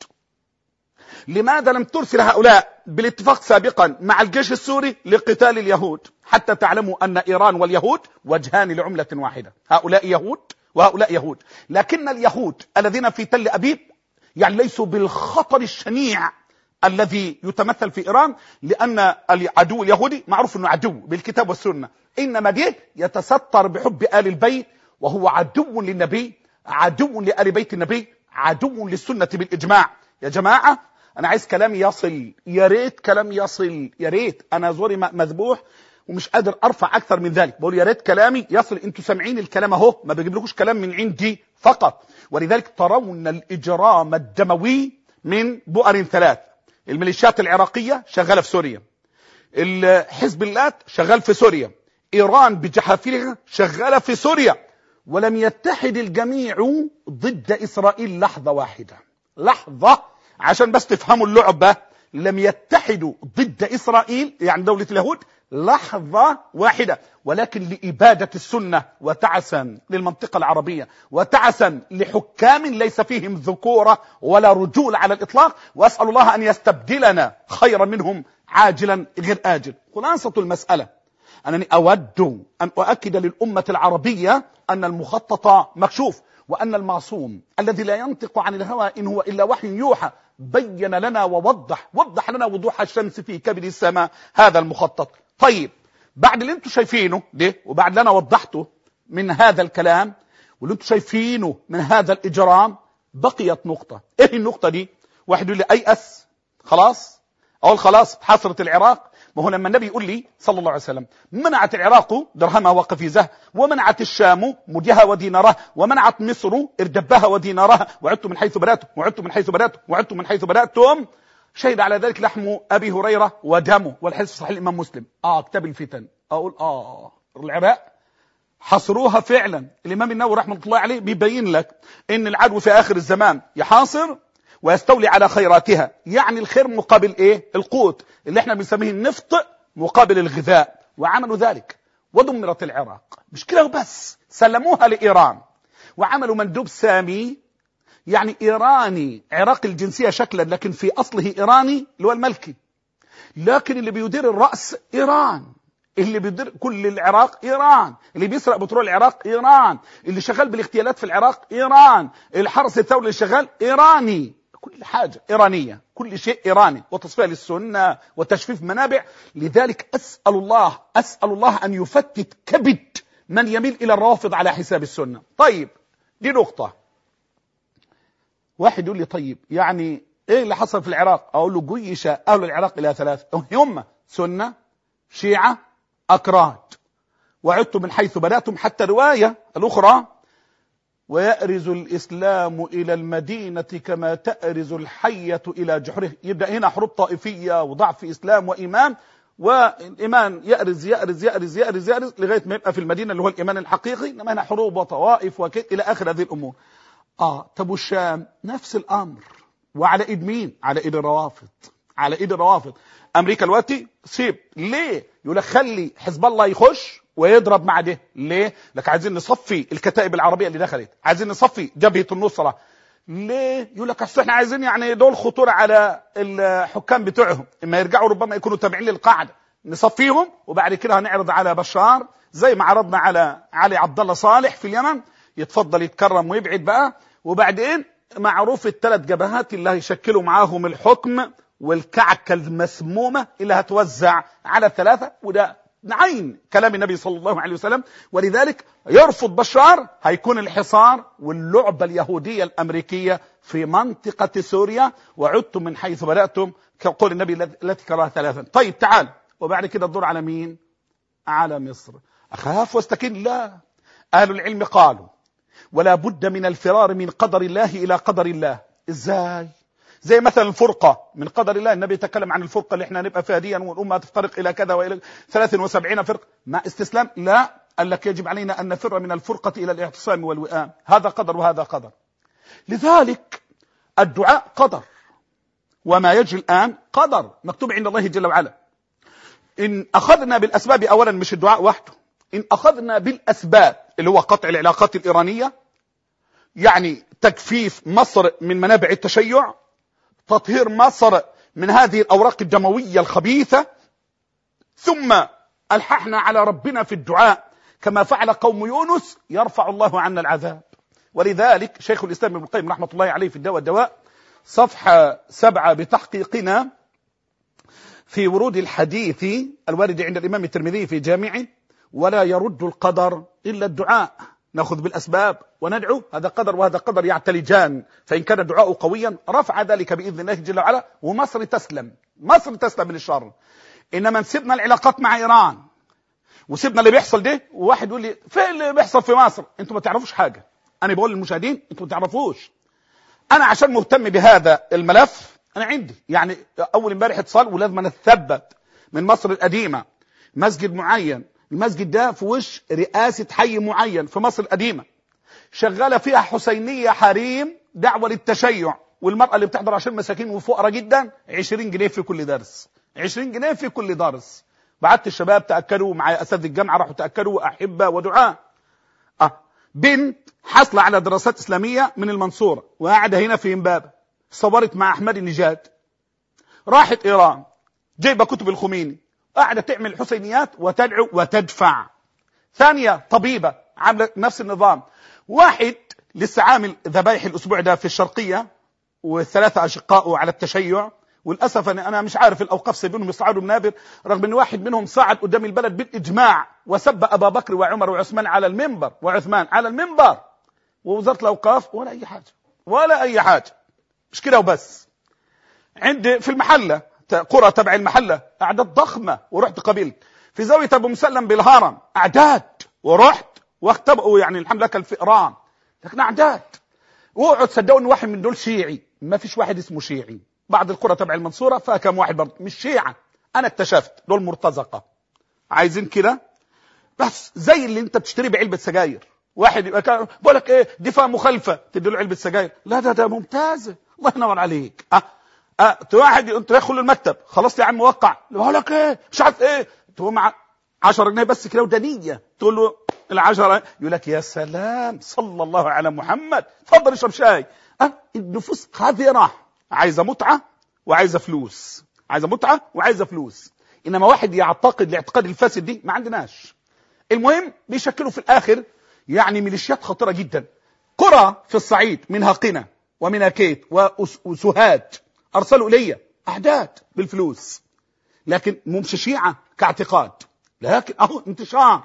لماذا لم ترسل هؤلاء بالاتفاق سابقا مع الجيش السوري لقتال اليهود حتى تعلموا أن إيران واليهود وجهان لعملة واحدة هؤلاء يهود وهؤلاء يهود لكن اليهود الذين في تل أبيب يعني ليسوا بالخطر الشنيع الذي يتمثل في إيران لأن العدو اليهودي معروف أنه عدو بالكتاب والسنة إنما دي يتستر بحب آل البيت وهو عدو للنبي عدو لآل بيت النبي عدو للسنة بالإجماع يا جماعة أنا عايز كلام يصل يا ريت كلام يصل يا ريت أنا زوري مذبوح ومش قادر ارفع اكثر من ذلك بقول يا ريت كلامي يصل انتوا سامعين الكلام اهو ما بجيب لكوش كلام من عندي فقط ولذلك ترون الاجرام الدموي من بؤر ثلاث الميليشيات العراقيه شغاله في سوريا حزب الله شغال في سوريا ايران بجحافلها شغاله في سوريا ولم يتحد الجميع ضد اسرائيل لحظه واحده لحظه عشان بس تفهموا اللعبه لم يتحدوا ضد اسرائيل يعني دوله اليهود لحظة واحدة ولكن لإبادة السنة وتعسا للمنطقة العربية وتعسا لحكام ليس فيهم ذكورة ولا رجول على الإطلاق وأسأل الله أن يستبدلنا خيرا منهم عاجلا غير آجل خلاصة المسألة أنني أود أن أؤكد للأمة العربية أن المخطط مكشوف وأن المعصوم الذي لا ينطق عن الهوى إن هو إلا وحي يوحى بين لنا ووضح وضح لنا وضوح الشمس في كبد السماء هذا المخطط طيب بعد اللي انتم شايفينه ده وبعد اللي انا وضحته من هذا الكلام واللي انتم شايفينه من هذا الاجرام بقيت نقطه ايه النقطه دي واحد يقول لي ايأس خلاص اقول خلاص حصرت العراق ما هو لما النبي يقول لي صلى الله عليه وسلم منعت العراق درهمها وقفيزه ومنعت الشام مديها ودينارها ومنعت مصر اردبها ودينارها وعدتم من حيث بداتم وعدتم من حيث بداتم وعدتم من حيث بداتم شهد على ذلك لحم ابي هريره ودمه والحديث صحيح الامام مسلم اه كتاب الفتن اقول اه العراق حصروها فعلا الامام النووي رحمه الله عليه بيبين لك ان العدو في اخر الزمان يحاصر ويستولي على خيراتها يعني الخير مقابل ايه القوت اللي احنا بنسميه النفط مقابل الغذاء وعملوا ذلك ودمرت العراق مش كده وبس سلموها لايران وعملوا مندوب سامي يعني ايراني عراقي الجنسيه شكلا لكن في اصله ايراني اللي هو الملكي لكن اللي بيدير الراس ايران اللي بيدير كل العراق ايران اللي بيسرق بترول العراق ايران اللي شغال بالاغتيالات في العراق ايران الحرس الثوري اللي شغال ايراني كل حاجة إيرانية كل شيء إيراني وتصفية للسنة وتشفيف منابع لذلك أسأل الله أسأل الله أن يفتت كبد من يميل إلى الرافض على حساب السنة طيب دي نقطة واحد يقول لي طيب يعني ايه اللي حصل في العراق اقول له جيش اهل العراق الى ثلاث هم سنه شيعه اكراد وعدتم من حيث بداتم حتى روايه الاخرى ويأرز الإسلام إلى المدينة كما تأرز الحية إلى جحره يبدأ هنا حروب طائفية وضعف إسلام وإيمان والإيمان يأرز يأرز يأرز يأرز يأرز لغاية ما يبقى في المدينة اللي هو الإيمان الحقيقي إنما هنا حروب وطوائف وكذا إلى آخر هذه الأمور اه طب والشام نفس الامر وعلى ايد مين على ايد الروافض على ايد الروافض امريكا دلوقتي سيب ليه يقول لك خلي حزب الله يخش ويضرب مع ده ليه لك عايزين نصفي الكتائب العربيه اللي دخلت عايزين نصفي جبهه النصره ليه يقول لك اصل احنا عايزين يعني دول خطوره على الحكام بتوعهم اما يرجعوا ربما يكونوا تابعين للقاعده نصفيهم وبعد كده هنعرض على بشار زي ما عرضنا على علي عبد الله صالح في اليمن يتفضل يتكرم ويبعد بقى وبعدين معروف الثلاث جبهات اللي هيشكلوا معاهم الحكم والكعكة المسمومة اللي هتوزع على الثلاثة وده عين كلام النبي صلى الله عليه وسلم ولذلك يرفض بشار هيكون الحصار واللعبة اليهودية الأمريكية في منطقة سوريا وعدتم من حيث بدأتم كقول النبي التي كرهها ثلاثا طيب تعال وبعد كده الدور على مين على مصر أخاف واستكن لا أهل العلم قالوا ولا بد من الفرار من قدر الله إلى قدر الله إزاي زي مثلا الفرقة من قدر الله النبي يتكلم عن الفرقة اللي احنا نبقى فيها ديا والأمة تفترق إلى كذا وإلى 73 فرقة مع استسلام لا قال لك يجب علينا أن نفر من الفرقة إلى الاعتصام والوئام هذا قدر وهذا قدر لذلك الدعاء قدر وما يجري الآن قدر مكتوب عند الله جل وعلا إن أخذنا بالأسباب أولا مش الدعاء وحده إن أخذنا بالأسباب اللي هو قطع العلاقات الإيرانية يعني تجفيف مصر من منابع التشيع تطهير مصر من هذه الأوراق الدموية الخبيثة ثم ألححنا على ربنا في الدعاء كما فعل قوم يونس يرفع الله عنا العذاب ولذلك شيخ الإسلام ابن القيم رحمة الله عليه في الدواء والدواء صفحة سبعة بتحقيقنا في ورود الحديث الوارد عند الإمام الترمذي في جامعه ولا يرد القدر إلا الدعاء نأخذ بالأسباب وندعو هذا قدر وهذا قدر يعتلجان فإن كان الدعاء قويا رفع ذلك بإذن الله جل وعلا ومصر تسلم مصر تسلم من الشر إنما سيبنا العلاقات مع إيران وسيبنا اللي بيحصل ده وواحد يقول لي فين اللي بيحصل في مصر انتوا ما تعرفوش حاجة أنا بقول للمشاهدين انتوا ما تعرفوش أنا عشان مهتم بهذا الملف أنا عندي يعني أول امبارح اتصال ولازم نتثبت من مصر القديمة مسجد معين المسجد ده في وش رئاسة حي معين في مصر القديمة شغالة فيها حسينية حريم دعوة للتشيع والمرأة اللي بتحضر عشان مساكين وفقراء جدا 20 جنيه في كل درس 20 جنيه في كل درس بعت الشباب تأكدوا مع أساتذة الجامعة راحوا تأكدوا أحبة ودعاء أه بنت حصل على دراسات إسلامية من المنصورة وقاعدة هنا في إمبابة صورت مع أحمد النجاد راحت إيران جايبة كتب الخميني قاعدة تعمل حسينيات وتدعو وتدفع ثانية طبيبة عاملة نفس النظام واحد لسه عامل ذبايح الأسبوع ده في الشرقية والثلاثة أشقائه على التشيع وللأسف أنا, أنا مش عارف الأوقاف سيبينهم يصعدوا منابر رغم أن واحد منهم صعد قدام البلد بالإجماع وسب أبا بكر وعمر وعثمان على المنبر وعثمان على المنبر ووزارة الأوقاف ولا أي حاجة ولا أي حاجة مش كده وبس عند في المحلة قرى تبع المحلة أعداد ضخمة ورحت قبلت في زاوية أبو مسلم بالهرم أعداد ورحت واختبئوا يعني الحمد لله كالفئران لكن أعداد اوعوا تصدقوا ان واحد من دول شيعي ما فيش واحد اسمه شيعي بعض القرى تبع المنصورة فيها كم واحد برضه مش شيعة أنا اكتشفت دول مرتزقة عايزين كده بس زي اللي انت بتشتري بعلبة سجاير واحد يبقى كان بقول لك ايه دفاع مخالفه تدي له علبه سجاير لا ده ده ممتازه الله ينور عليك اه اه واحد انت يدخل المكتب خلاص يا عم وقع بقول لك ايه مش عارف ايه تقوم مع 10 جنيه بس كده ودنيه تقول له العشرة يقول لك يا سلام صلى الله على محمد اتفضل اشرب شاي اه النفوس قذرة عايزة متعة وعايزة فلوس عايزة متعة وعايزة فلوس انما واحد يعتقد الاعتقاد الفاسد دي ما عندناش المهم بيشكلوا في الاخر يعني ميليشيات خطيرة جدا قرى في الصعيد منها قنا ومنها كيت وسوهاج ارسلوا الي اعداد بالفلوس لكن مش شيعة كاعتقاد لكن اهو انتشار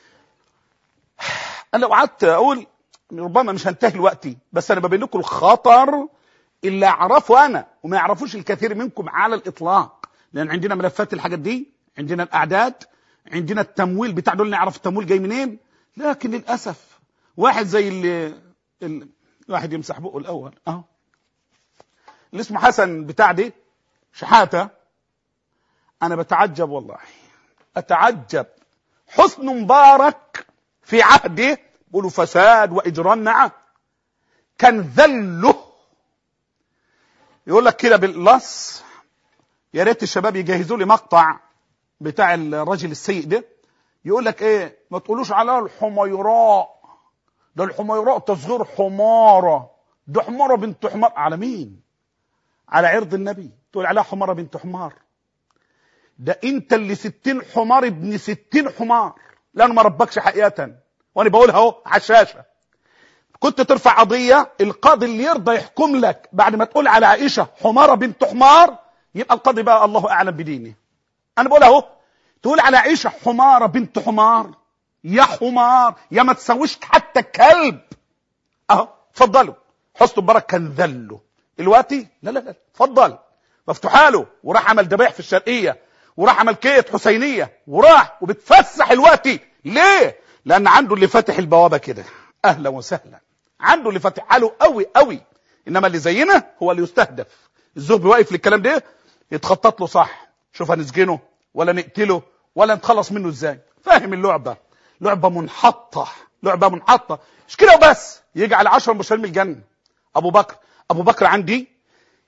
انا لو قعدت اقول ربما مش هنتهي دلوقتي بس انا ببين لكم الخطر اللي اعرفه انا وما يعرفوش الكثير منكم على الاطلاق لان عندنا ملفات الحاجات دي عندنا الاعداد عندنا التمويل بتاع دول نعرف التمويل جاي منين لكن للاسف واحد زي اللي, اللي واحد يمسح بقه الاول اهو اللي اسمه حسن بتاع دي شحاته انا بتعجب والله اتعجب حسن مبارك في عهده بيقولوا فساد واجرام نعم كان ذله يقول لك كده باللص يا ريت الشباب يجهزوا لي مقطع بتاع الراجل السيء ده يقول لك ايه ما تقولوش على الحميراء ده الحميراء تصغير حماره ده حماره بنت حمار على مين على عرض النبي تقول عليها حماره بنت حمار ده انت اللي ستين حمار ابن ستين حمار لانه ما ربكش حقيقه وانا بقولها اهو على الشاشه كنت ترفع قضيه القاضي اللي يرضى يحكم لك بعد ما تقول على عائشه حماره بنت حمار يبقى القاضي بقى الله اعلم بدينه انا بقول اهو تقول على عائشه حماره بنت حمار يا حمار يا ما تسويش حتى كلب اهو اتفضلوا حسن مبارك كان ذله دلوقتي لا لا لا اتفضل مفتوحه له وراح عمل ذبايح في الشرقيه وراح عمل كيت حسينيه وراح وبتفسح الوقت ليه لان عنده اللي فاتح البوابه كده اهلا وسهلا عنده اللي فاتحها له قوي قوي انما اللي زينا هو اللي يستهدف الزهبي واقف للكلام ده يتخطط له صح شوف هنسجنه ولا نقتله ولا نتخلص منه ازاي فاهم اللعبه لعبه منحطه لعبه منحطه مش كده وبس يجي على 10 مبشرين من الجنه ابو بكر ابو بكر عندي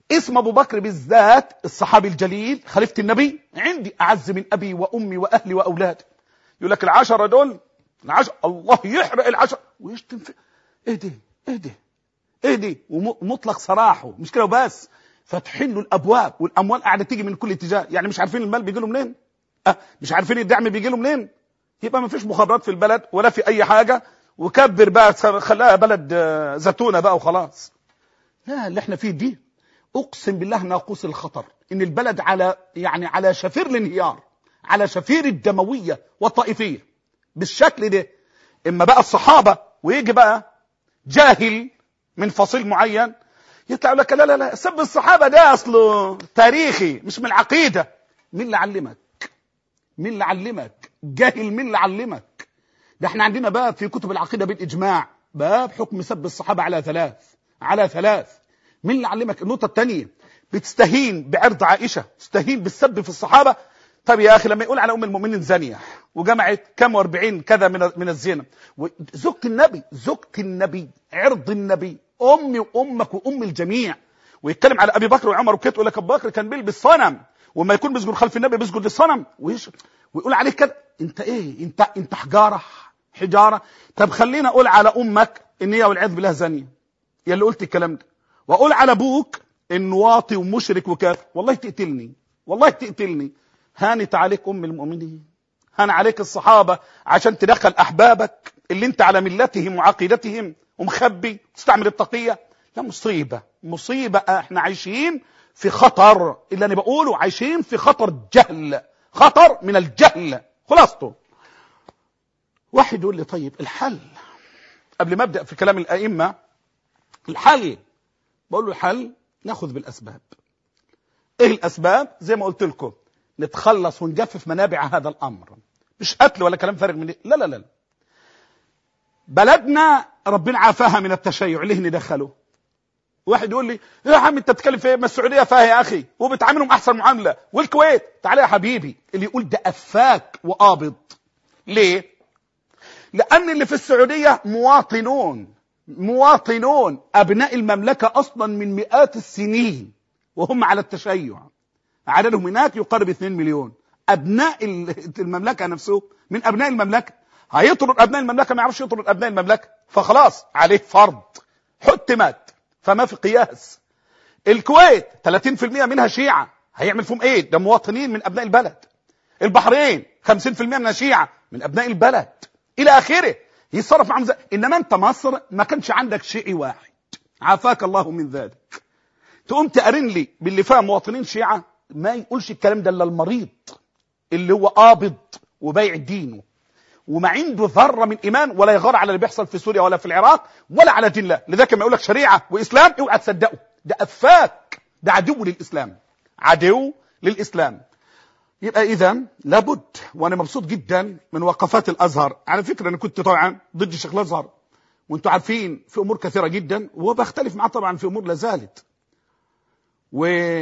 اسم ابو بكر بالذات الصحابي الجليل خليفه النبي عندي اعز من ابي وامي واهلي واولادي يقول لك العشره دول العشره الله يحرق العشره ويشتم في ايه دي ايه دي ايه دي ومطلق سراحه مش كده وبس فاتحين له الابواب والاموال قاعده تيجي من كل اتجاه يعني مش عارفين المال بيجي له منين أه مش عارفين الدعم بيجي له منين يبقى ما فيش مخابرات في البلد ولا في اي حاجه وكبر بقى خلاها بلد آه، زتونه بقى وخلاص لا اللي احنا فيه دي اقسم بالله ناقوس الخطر ان البلد على يعني على شفير الانهيار على شفير الدمويه والطائفيه بالشكل ده اما بقى الصحابه ويجي بقى جاهل من فصيل معين يطلع لك لا لا لا سب الصحابه ده اصله تاريخي مش من العقيده مين اللي علمك مين اللي علمك جاهل مين اللي علمك ده احنا عندنا باب في كتب العقيده بالاجماع باب حكم سب الصحابه على ثلاث على ثلاث مين اللي علمك النقطه الثانيه بتستهين بعرض عائشه تستهين بالسب في الصحابه طب يا اخي لما يقول على ام المؤمنين زانيه وجمعت كم و40 كذا من من الزنا زوجة النبي زوجة النبي عرض النبي امي وامك وام الجميع ويتكلم على ابي بكر وعمر وكده يقول لك ابو بكر كان بيلبس صنم وما يكون بيسجد خلف النبي بيسجد للصنم ويش ويقول عليه كده انت ايه انت انت حجاره حجاره طب خلينا اقول على امك ان هي والعياذ بالله زانيه يا اللي قلت الكلام ده واقول على ابوك انه واطي ومشرك وكافر والله تقتلني والله تقتلني هانت عليك ام المؤمنين هان عليك الصحابه عشان تدخل احبابك اللي انت على ملتهم وعقيدتهم ومخبي تستعمل التقيه لا مصيبه مصيبه احنا عايشين في خطر اللي انا بقوله عايشين في خطر جهل خطر من الجهل خلاصته واحد يقول لي طيب الحل قبل ما ابدا في كلام الائمه الحل بقول له الحل ناخذ بالاسباب ايه الاسباب زي ما قلت لكم نتخلص ونجفف منابع هذا الامر مش قتل ولا كلام فارغ من لا لا لا بلدنا ربنا عافاها من التشيع ليه ندخله واحد يقول لي يا عم انت بتتكلم في ايه ما السعوديه فيها يا اخي وبتعاملهم احسن معامله والكويت تعالى يا حبيبي اللي يقول ده افاك وقابض ليه لان اللي في السعوديه مواطنون مواطنون ابناء المملكه اصلا من مئات السنين وهم على التشيع عددهم هناك يقارب 2 مليون ابناء المملكه نفسه من ابناء المملكه هيطرد ابناء المملكه ما يعرفش يطرد ابناء المملكه فخلاص عليه فرض حتمت فما في قياس الكويت 30% منها شيعه هيعمل فيهم ايه ده مواطنين من ابناء البلد البحرين 50% منها شيعه من ابناء البلد الى اخره يتصرف معهم زي انما انت مصر ما كانش عندك شيعي واحد عافاك الله من ذلك تقوم تقارن لي باللي فيها مواطنين شيعه ما يقولش الكلام ده الا المريض اللي هو قابض وبايع دينه وما عنده ذره من ايمان ولا يغار على اللي بيحصل في سوريا ولا في العراق ولا على دين الله لذلك لما يقول لك شريعه واسلام اوعى تصدقه ده افاك ده عدو للاسلام عدو للاسلام يبقى اذا لابد وانا مبسوط جدا من وقفات الازهر على فكره انا كنت طبعا ضد الشيخ الازهر وانتم عارفين في امور كثيره جدا وبختلف معاه طبعا في امور لا زالت و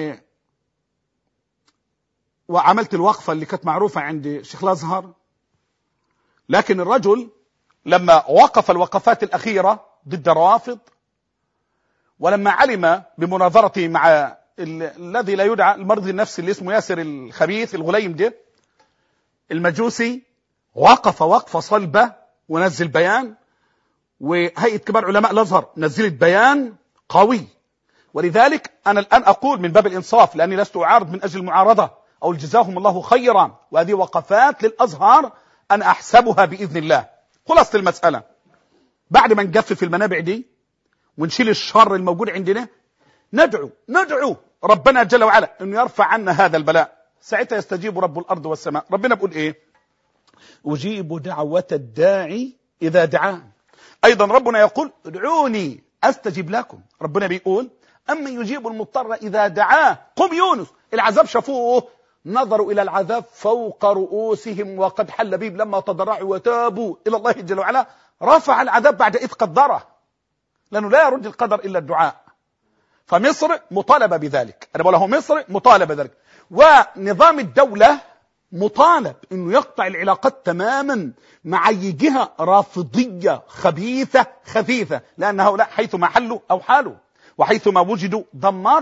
وعملت الوقفه اللي كانت معروفه عند شيخ الازهر لكن الرجل لما وقف الوقفات الاخيره ضد الروافض ولما علم بمناظرته مع الذي لا يدعى المرضي النفسي اللي اسمه ياسر الخبيث الغليم ده المجوسي وقف وقفه صلبه ونزل بيان وهيئه كبار علماء الازهر نزلت بيان قوي ولذلك انا الان اقول من باب الانصاف لاني لست اعارض من اجل المعارضه او جزاهم الله خيرا وهذه وقفات للازهر انا احسبها باذن الله خلاصه المساله بعد ما نجفف المنابع دي ونشيل الشر الموجود عندنا ندعو ندعو ربنا جل وعلا انه يرفع عنا هذا البلاء ساعتها يستجيب رب الارض والسماء ربنا بيقول ايه اجيب دعوه الداعي اذا دعان ايضا ربنا يقول ادعوني استجب لكم ربنا بيقول اما يجيب المضطر اذا دعاه قم يونس العذاب شافوه نظروا الى العذاب فوق رؤوسهم وقد حل بهم لما تضرعوا وتابوا الى الله جل وعلا رفع العذاب بعد اذ قدره لانه لا يرد القدر الا الدعاء فمصر مطالبه بذلك انا بقول له مصر مطالبه بذلك ونظام الدوله مطالب انه يقطع العلاقات تماما مع اي جهه رافضيه خبيثه خفيفه لان هؤلاء حيثما حلوا او حالوا وحيثما وجدوا دمروا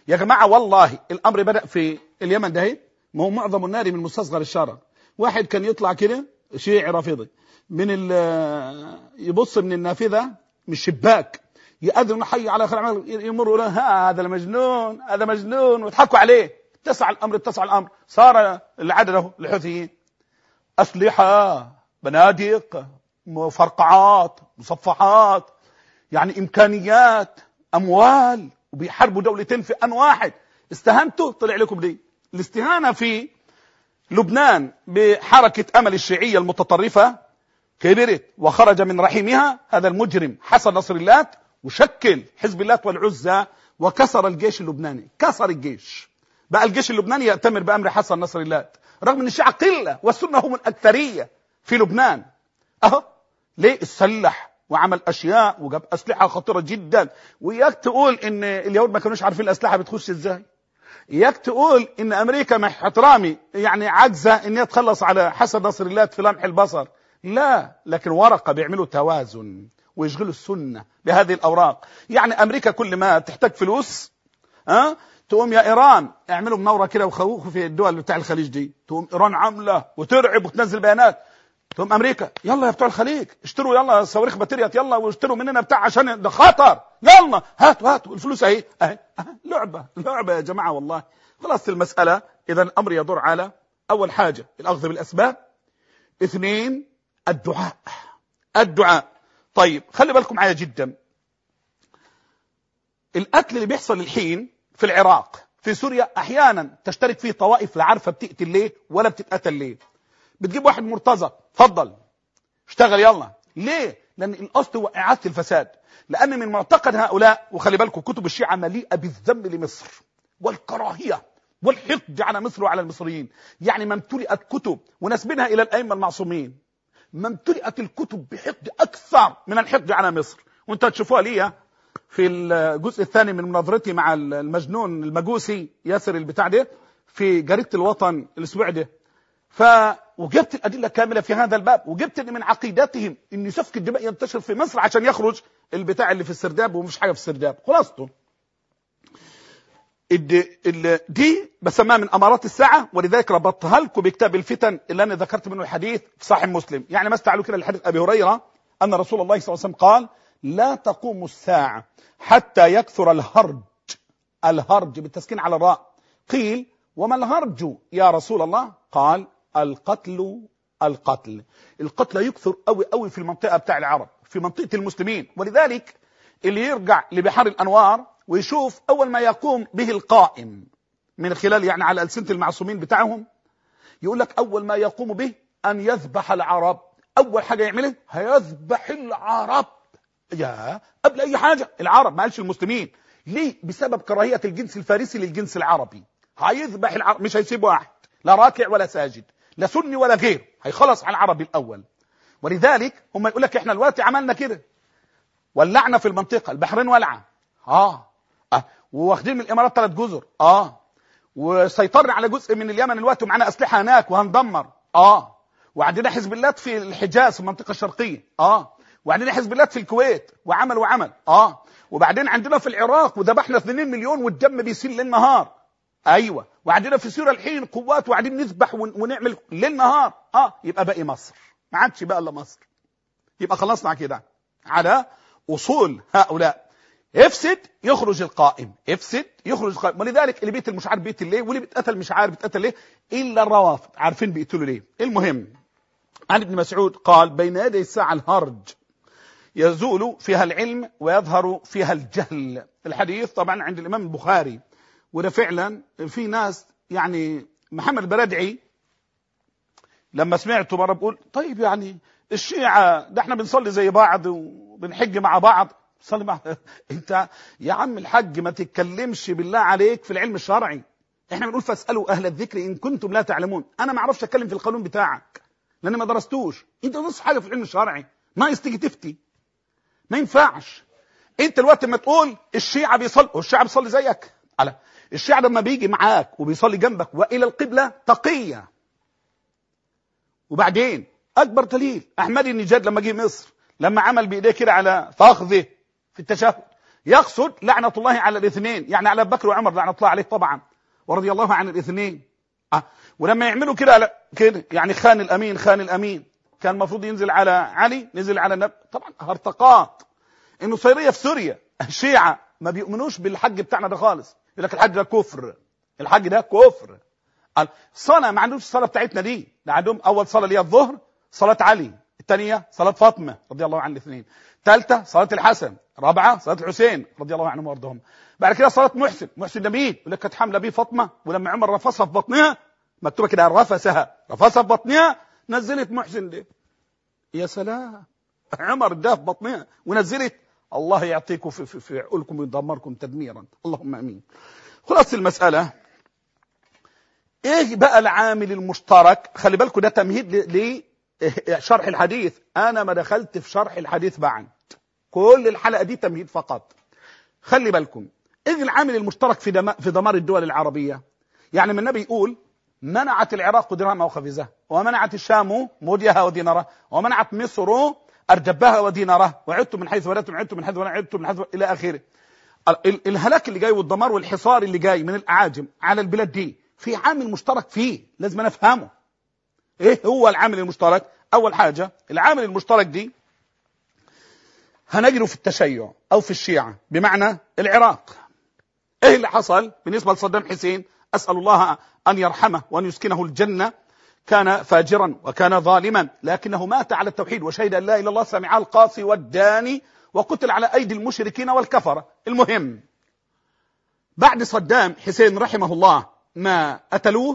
يا جماعه والله الامر بدا في اليمن ده ما هو معظم النار من مستصغر الشرع واحد كان يطلع كده شيعي رافضي من يبص من النافذه من الشباك يأذن حي على خير عمل يمر يقول ها هذا المجنون هذا مجنون ويضحكوا عليه اتسع الامر اتسع الامر صار العدد اهو الحوثيين اسلحه بنادق فرقعات مصفحات يعني امكانيات اموال وبيحاربوا دولتين في ان واحد استهانتوا طلع لكم دي الاستهانه في لبنان بحركه امل الشيعيه المتطرفه كبرت وخرج من رحمها هذا المجرم حسن نصر الله وشكل حزب الله والعزى وكسر الجيش اللبناني كسر الجيش بقى الجيش اللبناني يأتمر بأمر حسن نصر الله رغم ان الشيعة قلة والسنة هم الأكثرية في لبنان أهو ليه اتسلح وعمل اشياء وجاب اسلحه خطيره جدا وياك تقول ان اليهود ما كانوش عارفين الاسلحه بتخش ازاي اياك تقول ان امريكا مع احترامي يعني عاجزه ان هي تخلص على حسن نصر الله في لمح البصر لا لكن ورقه بيعملوا توازن ويشغلوا السنه بهذه الاوراق يعني امريكا كل ما تحتاج فلوس ها أه؟ تقوم يا ايران اعملوا منوره كده وخوخوا في الدول بتاع الخليج دي تقوم ايران عامله وترعب وتنزل بيانات تقوم امريكا يلا يا بتوع الخليج اشتروا يلا صواريخ باتريات يلا واشتروا مننا بتاع عشان ده خطر يلا هاتوا هاتوا الفلوس اهي اهي لعبه لعبه يا جماعه والله خلاص المساله اذا الامر يدور على اول حاجه الاخذ بالاسباب اثنين الدعاء الدعاء طيب خلي بالكم معايا جدا القتل اللي بيحصل الحين في العراق في سوريا احيانا تشترك فيه طوائف لا عارفه بتقتل ليه ولا بتتقتل ليه بتجيب واحد مرتزق اتفضل اشتغل يلا ليه لان الاصل هو اعاده الفساد لان من معتقد هؤلاء وخلي بالكم كتب الشيعه مليئه بالذم لمصر والكراهيه والحقد على مصر وعلى المصريين يعني ما امتلئت كتب ونسبنها الى الائمه المعصومين ما امتلئت الكتب بحقد اكثر من الحقد على مصر وانت هتشوفوها ليا في الجزء الثاني من مناظرتي مع المجنون المجوسي ياسر البتاع ده في جريده الوطن الاسبوع ده ف وجبت الادله كامله في هذا الباب وجبت ان من عقيدتهم ان سفك الدماء ينتشر في مصر عشان يخرج البتاع اللي في السرداب ومش حاجه في السرداب خلاصته دي بسميها من امارات الساعه ولذلك ربطتها لكم بكتاب الفتن اللي انا ذكرت منه الحديث في صحيح مسلم يعني ما استعلوا كده لحديث ابي هريره ان رسول الله صلى الله عليه وسلم قال لا تقوم الساعه حتى يكثر الهرج الهرج بالتسكين على الراء قيل وما الهرج يا رسول الله قال القتل القتل القتل يكثر قوي قوي في المنطقه بتاع العرب في منطقه المسلمين ولذلك اللي يرجع لبحار الانوار ويشوف اول ما يقوم به القائم من خلال يعني على السنه المعصومين بتاعهم يقول لك اول ما يقوم به ان يذبح العرب اول حاجه يعملها هيذبح العرب يا قبل اي حاجه العرب ما قالش المسلمين ليه بسبب كراهيه الجنس الفارسي للجنس العربي هيذبح العرب مش هيسيب واحد لا راكع ولا ساجد لا سني ولا غير هيخلص على العربي الاول ولذلك هم يقول لك احنا دلوقتي عملنا كده ولعنا في المنطقه البحرين ولعه اه, آه. واخدين من الامارات ثلاث جزر اه وسيطرنا على جزء من اليمن الوقت ومعانا اسلحه هناك وهندمر اه وعندنا حزب الله في الحجاز في المنطقه الشرقيه اه وعندنا حزب الله في الكويت وعمل وعمل اه وبعدين عندنا في العراق وذبحنا 2 مليون والدم بيسيل ليل نهار ايوه وعندنا في سوريا الحين قوات وقاعدين نذبح ونعمل ليل نهار اه يبقى باقي مصر ما عادش بقى الا مصر يبقى خلصنا كده على اصول هؤلاء افسد يخرج القائم افسد يخرج القائم ولذلك اللي بيقتل مش عارف بيقتل ليه واللي بيتقتل مش عارف بيتقتل ليه الا الروافض عارفين بيقتلوا ليه المهم عن ابن مسعود قال بين يدي الساعه الهرج يزول فيها العلم ويظهر فيها الجهل الحديث طبعا عند الامام البخاري وده فعلا في ناس يعني محمد البرادعي لما سمعته مره بقول طيب يعني الشيعه ده احنا بنصلي زي بعض وبنحج مع بعض صلي مع انت يا عم الحج ما تتكلمش بالله عليك في العلم الشرعي احنا بنقول فاسالوا اهل الذكر ان كنتم لا تعلمون انا ما اعرفش اتكلم في القانون بتاعك لان ما درستوش انت نص حاجه في العلم الشرعي ناقص تيجي تفتي ما ينفعش انت الوقت ما تقول الشيعه بيصلي والشيعه بيصلي زيك على الشيعة لما بيجي معاك وبيصلي جنبك والى القبله تقيه وبعدين اكبر دليل احمد النجاد لما جه مصر لما عمل بايديه كده على فخذه في التشهد يقصد لعنة الله على الاثنين يعني على بكر وعمر لعنة الله عليه طبعا ورضي الله عن الاثنين أه. ولما يعملوا كده كده يعني خان الامين خان الامين كان المفروض ينزل على علي نزل على النبي طبعا هرطقات النصيريه في سوريا الشيعه ما بيؤمنوش بالحج بتاعنا ده خالص يقول لك الحج ده كفر الحج ده كفر الصلاه ما عندهمش الصلاه بتاعتنا دي ده عندهم اول صلاه اللي هي الظهر صلاه علي الثانيه صلاه فاطمه رضي الله عن الاثنين ثالثه صلاه الحسن رابعه صلاه الحسين رضي الله عنهم وارضاهم بعد كده صلاه محسن محسن ده مين يقول لك كانت حامله بيه فاطمه ولما عمر رفسها في بطنها مكتوبه كده رفسها رفسها في بطنها نزلت محسن دي يا سلام عمر ده في بطنها ونزلت الله يعطيكم في, في, في عقولكم ويدمركم تدميرا اللهم امين خلاص المساله ايه بقى العامل المشترك خلي بالكم ده تمهيد لشرح الحديث انا ما دخلت في شرح الحديث بعد كل الحلقه دي تمهيد فقط خلي بالكم ايه العامل المشترك في دم... في دمار الدول العربيه يعني من النبي يقول منعت العراق درهمها وخبزها ومنعت الشام موديها ودينارها ومنعت مصر ارجبها ودينارها وعدتم من حيث ولدتم عدتم من حيث ولدتم من حيث الى اخره الهلاك اللي جاي والدمار والحصار اللي جاي من الاعاجم على البلاد دي في عامل مشترك فيه لازم نفهمه ايه هو العامل المشترك اول حاجه العامل المشترك دي هنجده في التشيع او في الشيعه بمعنى العراق ايه اللي حصل بالنسبه لصدام حسين اسال الله ان يرحمه وان يسكنه الجنه كان فاجرا وكان ظالما لكنه مات على التوحيد وشهد ان لا اله الا الله سمع القاصي والداني وقتل على ايدي المشركين والكفره المهم بعد صدام حسين رحمه الله ما قتلوه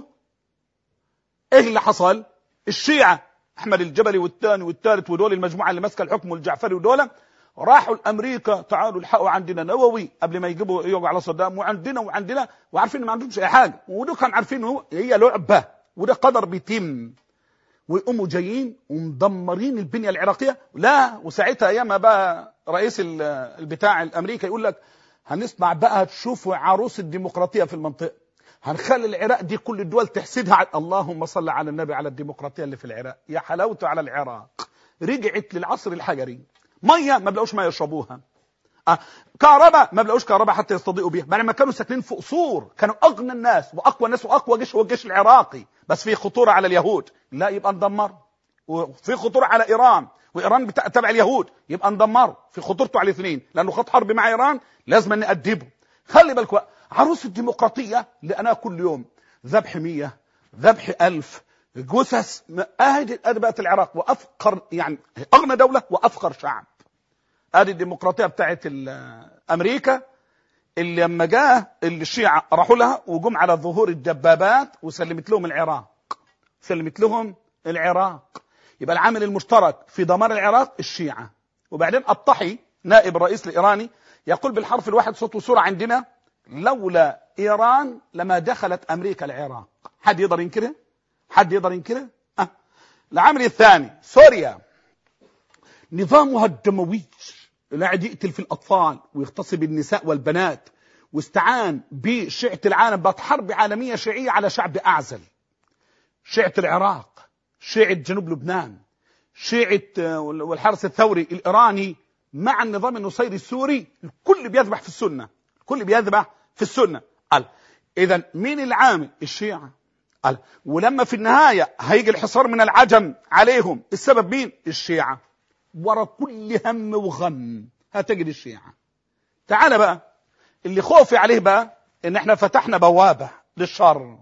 ايه اللي حصل الشيعة احمد الجبلي والثاني والثالث ودول المجموعة اللي ماسكه الحكم والجعفري ودول راحوا لامريكا تعالوا الحقوا عندنا نووي قبل ما يجيبوا يقعوا على صدام وعندنا وعندنا وعارفين ما عندهمش اي حاجه ودول كانوا عارفين هو هي لعبه وده قدر بيتم ويقوموا جايين ومدمرين البنيه العراقيه لا وساعتها ايام بقى رئيس البتاع الامريكا يقول لك هنسمع بقى تشوفوا عروس الديمقراطيه في المنطقه هنخلي العراق دي كل الدول تحسدها على اللهم صل على النبي على الديمقراطيه اللي في العراق يا حلاوته على العراق رجعت للعصر الحجري ميه ما بلاقوش ميه يشربوها آه. كهرباء ما بلاقوش كهرباء حتى يستضيئوا بيها بعد ما كانوا ساكنين في قصور كانوا اغنى الناس واقوى الناس واقوى جيش هو الجيش العراقي بس في خطوره على اليهود لا يبقى ندمر وفي خطوره على ايران وايران تبع اليهود يبقى ندمر في خطورته على الاثنين لانه خط حرب مع ايران لازم نأدبه خلي بالكم عروس الديمقراطية لأنا كل يوم ذبح مية ذبح ألف جثث أهدي بقت العراق وأفقر يعني أغنى دولة وأفقر شعب ادي الديمقراطيه بتاعت امريكا اللي لما جاء اللي الشيعة راحوا لها وجم على ظهور الدبابات وسلمت لهم العراق سلمت لهم العراق يبقى العامل المشترك في دمار العراق الشيعة وبعدين الطحي نائب الرئيس الإيراني يقول بالحرف الواحد صوت وصورة عندنا لولا إيران لما دخلت أمريكا العراق حد يقدر ينكره حد يقدر ينكره أه. العامل الثاني سوريا نظامها الدموي قاعد يقتل في الأطفال ويغتصب النساء والبنات واستعان بشيعة العالم بقت حرب عالمية شيعية على شعب أعزل شيعة العراق شيعة جنوب لبنان شيعة والحرس الثوري الإيراني مع النظام النصيري السوري الكل بيذبح في السنة الكل بيذبح في السنة قال إذا مين العامل الشيعة قال ولما في النهاية هيجي الحصار من العجم عليهم السبب مين الشيعة ورا كل هم وغم هتجد الشيعة تعال بقى اللي خوفي عليه بقى ان احنا فتحنا بوابة للشر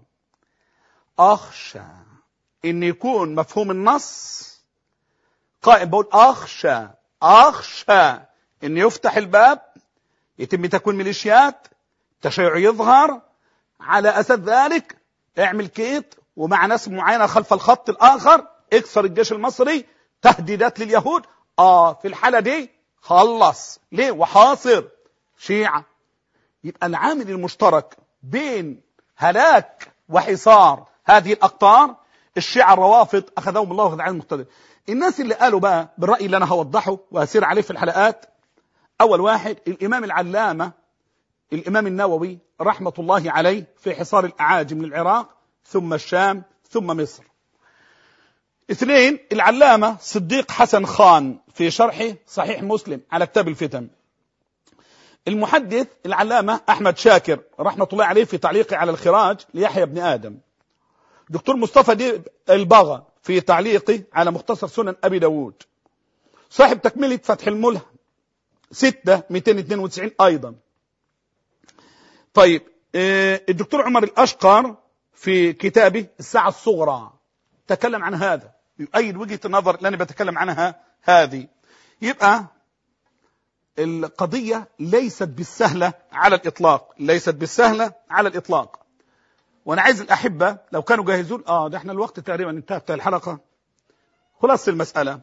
اخشى ان يكون مفهوم النص قائم بقول اخشى اخشى ان يفتح الباب يتم تكوين ميليشيات تشيع يظهر على اساس ذلك اعمل كيت ومع ناس معينه خلف الخط الاخر اكسر الجيش المصري تهديدات لليهود اه في الحاله دي خلص ليه وحاصر شيعه يبقى العامل المشترك بين هلاك وحصار هذه الاقطار الشيعة الروافض اخذهم الله واخذ عنهم المقتدر الناس اللي قالوا بقى بالراي اللي انا هوضحه وهسير عليه في الحلقات اول واحد الامام العلامه الامام النووي رحمه الله عليه في حصار الاعاجم للعراق ثم الشام ثم مصر اثنين العلامة صديق حسن خان في شرحه صحيح مسلم على كتاب الفتن المحدث العلامة أحمد شاكر رحمة الله عليه في تعليقه على الخراج ليحيى بن آدم دكتور مصطفى دي البغا في تعليقه على مختصر سنن أبي داود صاحب تكملة فتح الملهم 6 292 أيضا طيب آه، الدكتور عمر الأشقر في كتابه الساعة الصغرى تكلم عن هذا يؤيد وجهة النظر اللي أنا بتكلم عنها هذه يبقى القضية ليست بالسهلة على الإطلاق ليست بالسهلة على الإطلاق وأنا عايز الأحبة لو كانوا جاهزون آه ده احنا الوقت تقريبا انتهى بتاع الحلقة خلاص المسألة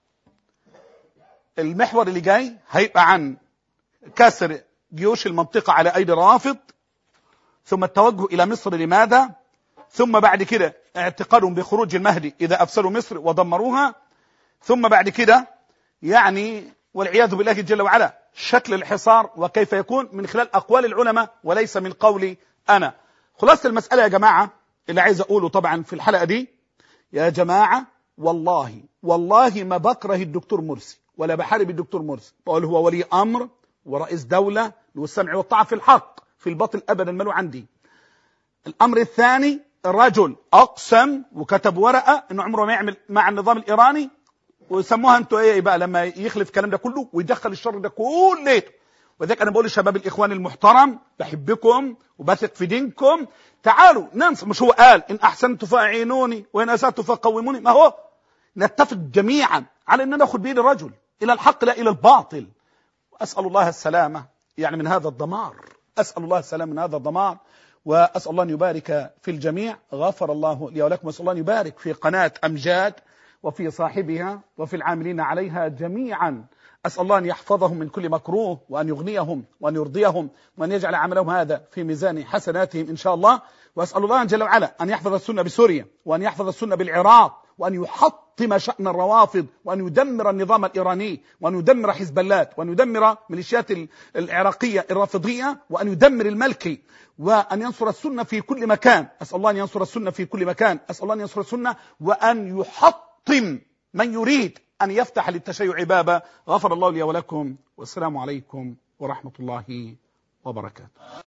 المحور اللي جاي هيبقى عن كسر جيوش المنطقة على أيدي الرافض ثم التوجه إلى مصر لماذا ثم بعد كده اعتقادهم بخروج المهدي إذا أفسدوا مصر ودمروها ثم بعد كده يعني والعياذ بالله جل وعلا شكل الحصار وكيف يكون من خلال أقوال العلماء وليس من قولي أنا خلاصة المسألة يا جماعة اللي عايز أقوله طبعا في الحلقة دي يا جماعة والله والله ما بكره الدكتور مرسي ولا بحارب الدكتور مرسي بقول هو ولي أمر ورئيس دولة والسمع والطاعة في الحق في الباطل أبدا ملو عندي الأمر الثاني الرجل أقسم وكتب ورقة إنه عمره ما يعمل مع النظام الإيراني ويسموها انتوا ايه بقى لما يخلف الكلام ده كله ويدخل الشر ده كليته وذلك انا بقول للشباب الاخوان المحترم بحبكم وبثق في دينكم تعالوا ننصر مش هو قال ان احسنت فاعينوني وان اسات فقوموني ما هو نتفق جميعا على ان ناخذ بيد الرجل الى الحق لا الى الباطل اسال الله السلامه يعني من هذا الدمار اسال الله السلامه من هذا الدمار واسال الله ان يبارك في الجميع غفر الله لي ولكم واسال الله ان يبارك في قناه امجاد وفي صاحبها وفي العاملين عليها جميعا أسأل الله أن يحفظهم من كل مكروه وأن يغنيهم وأن يرضيهم وأن يجعل عملهم هذا في ميزان حسناتهم إن شاء الله وأسأل الله جل وعلا أن يحفظ السنة بسوريا وأن يحفظ السنة بالعراق وأن يحطم شأن الروافض وأن يدمر النظام الإيراني وأن يدمر حزب الله وأن يدمر ميليشيات العراقية الرافضية وأن يدمر الملكي وأن ينصر السنة في كل مكان أسأل الله أن ينصر السنة في كل مكان أسأل الله أن ينصر السنة وأن يحطم من يريد أن يفتح للتشيع بابا غفر الله لي ولكم والسلام عليكم ورحمة الله وبركاته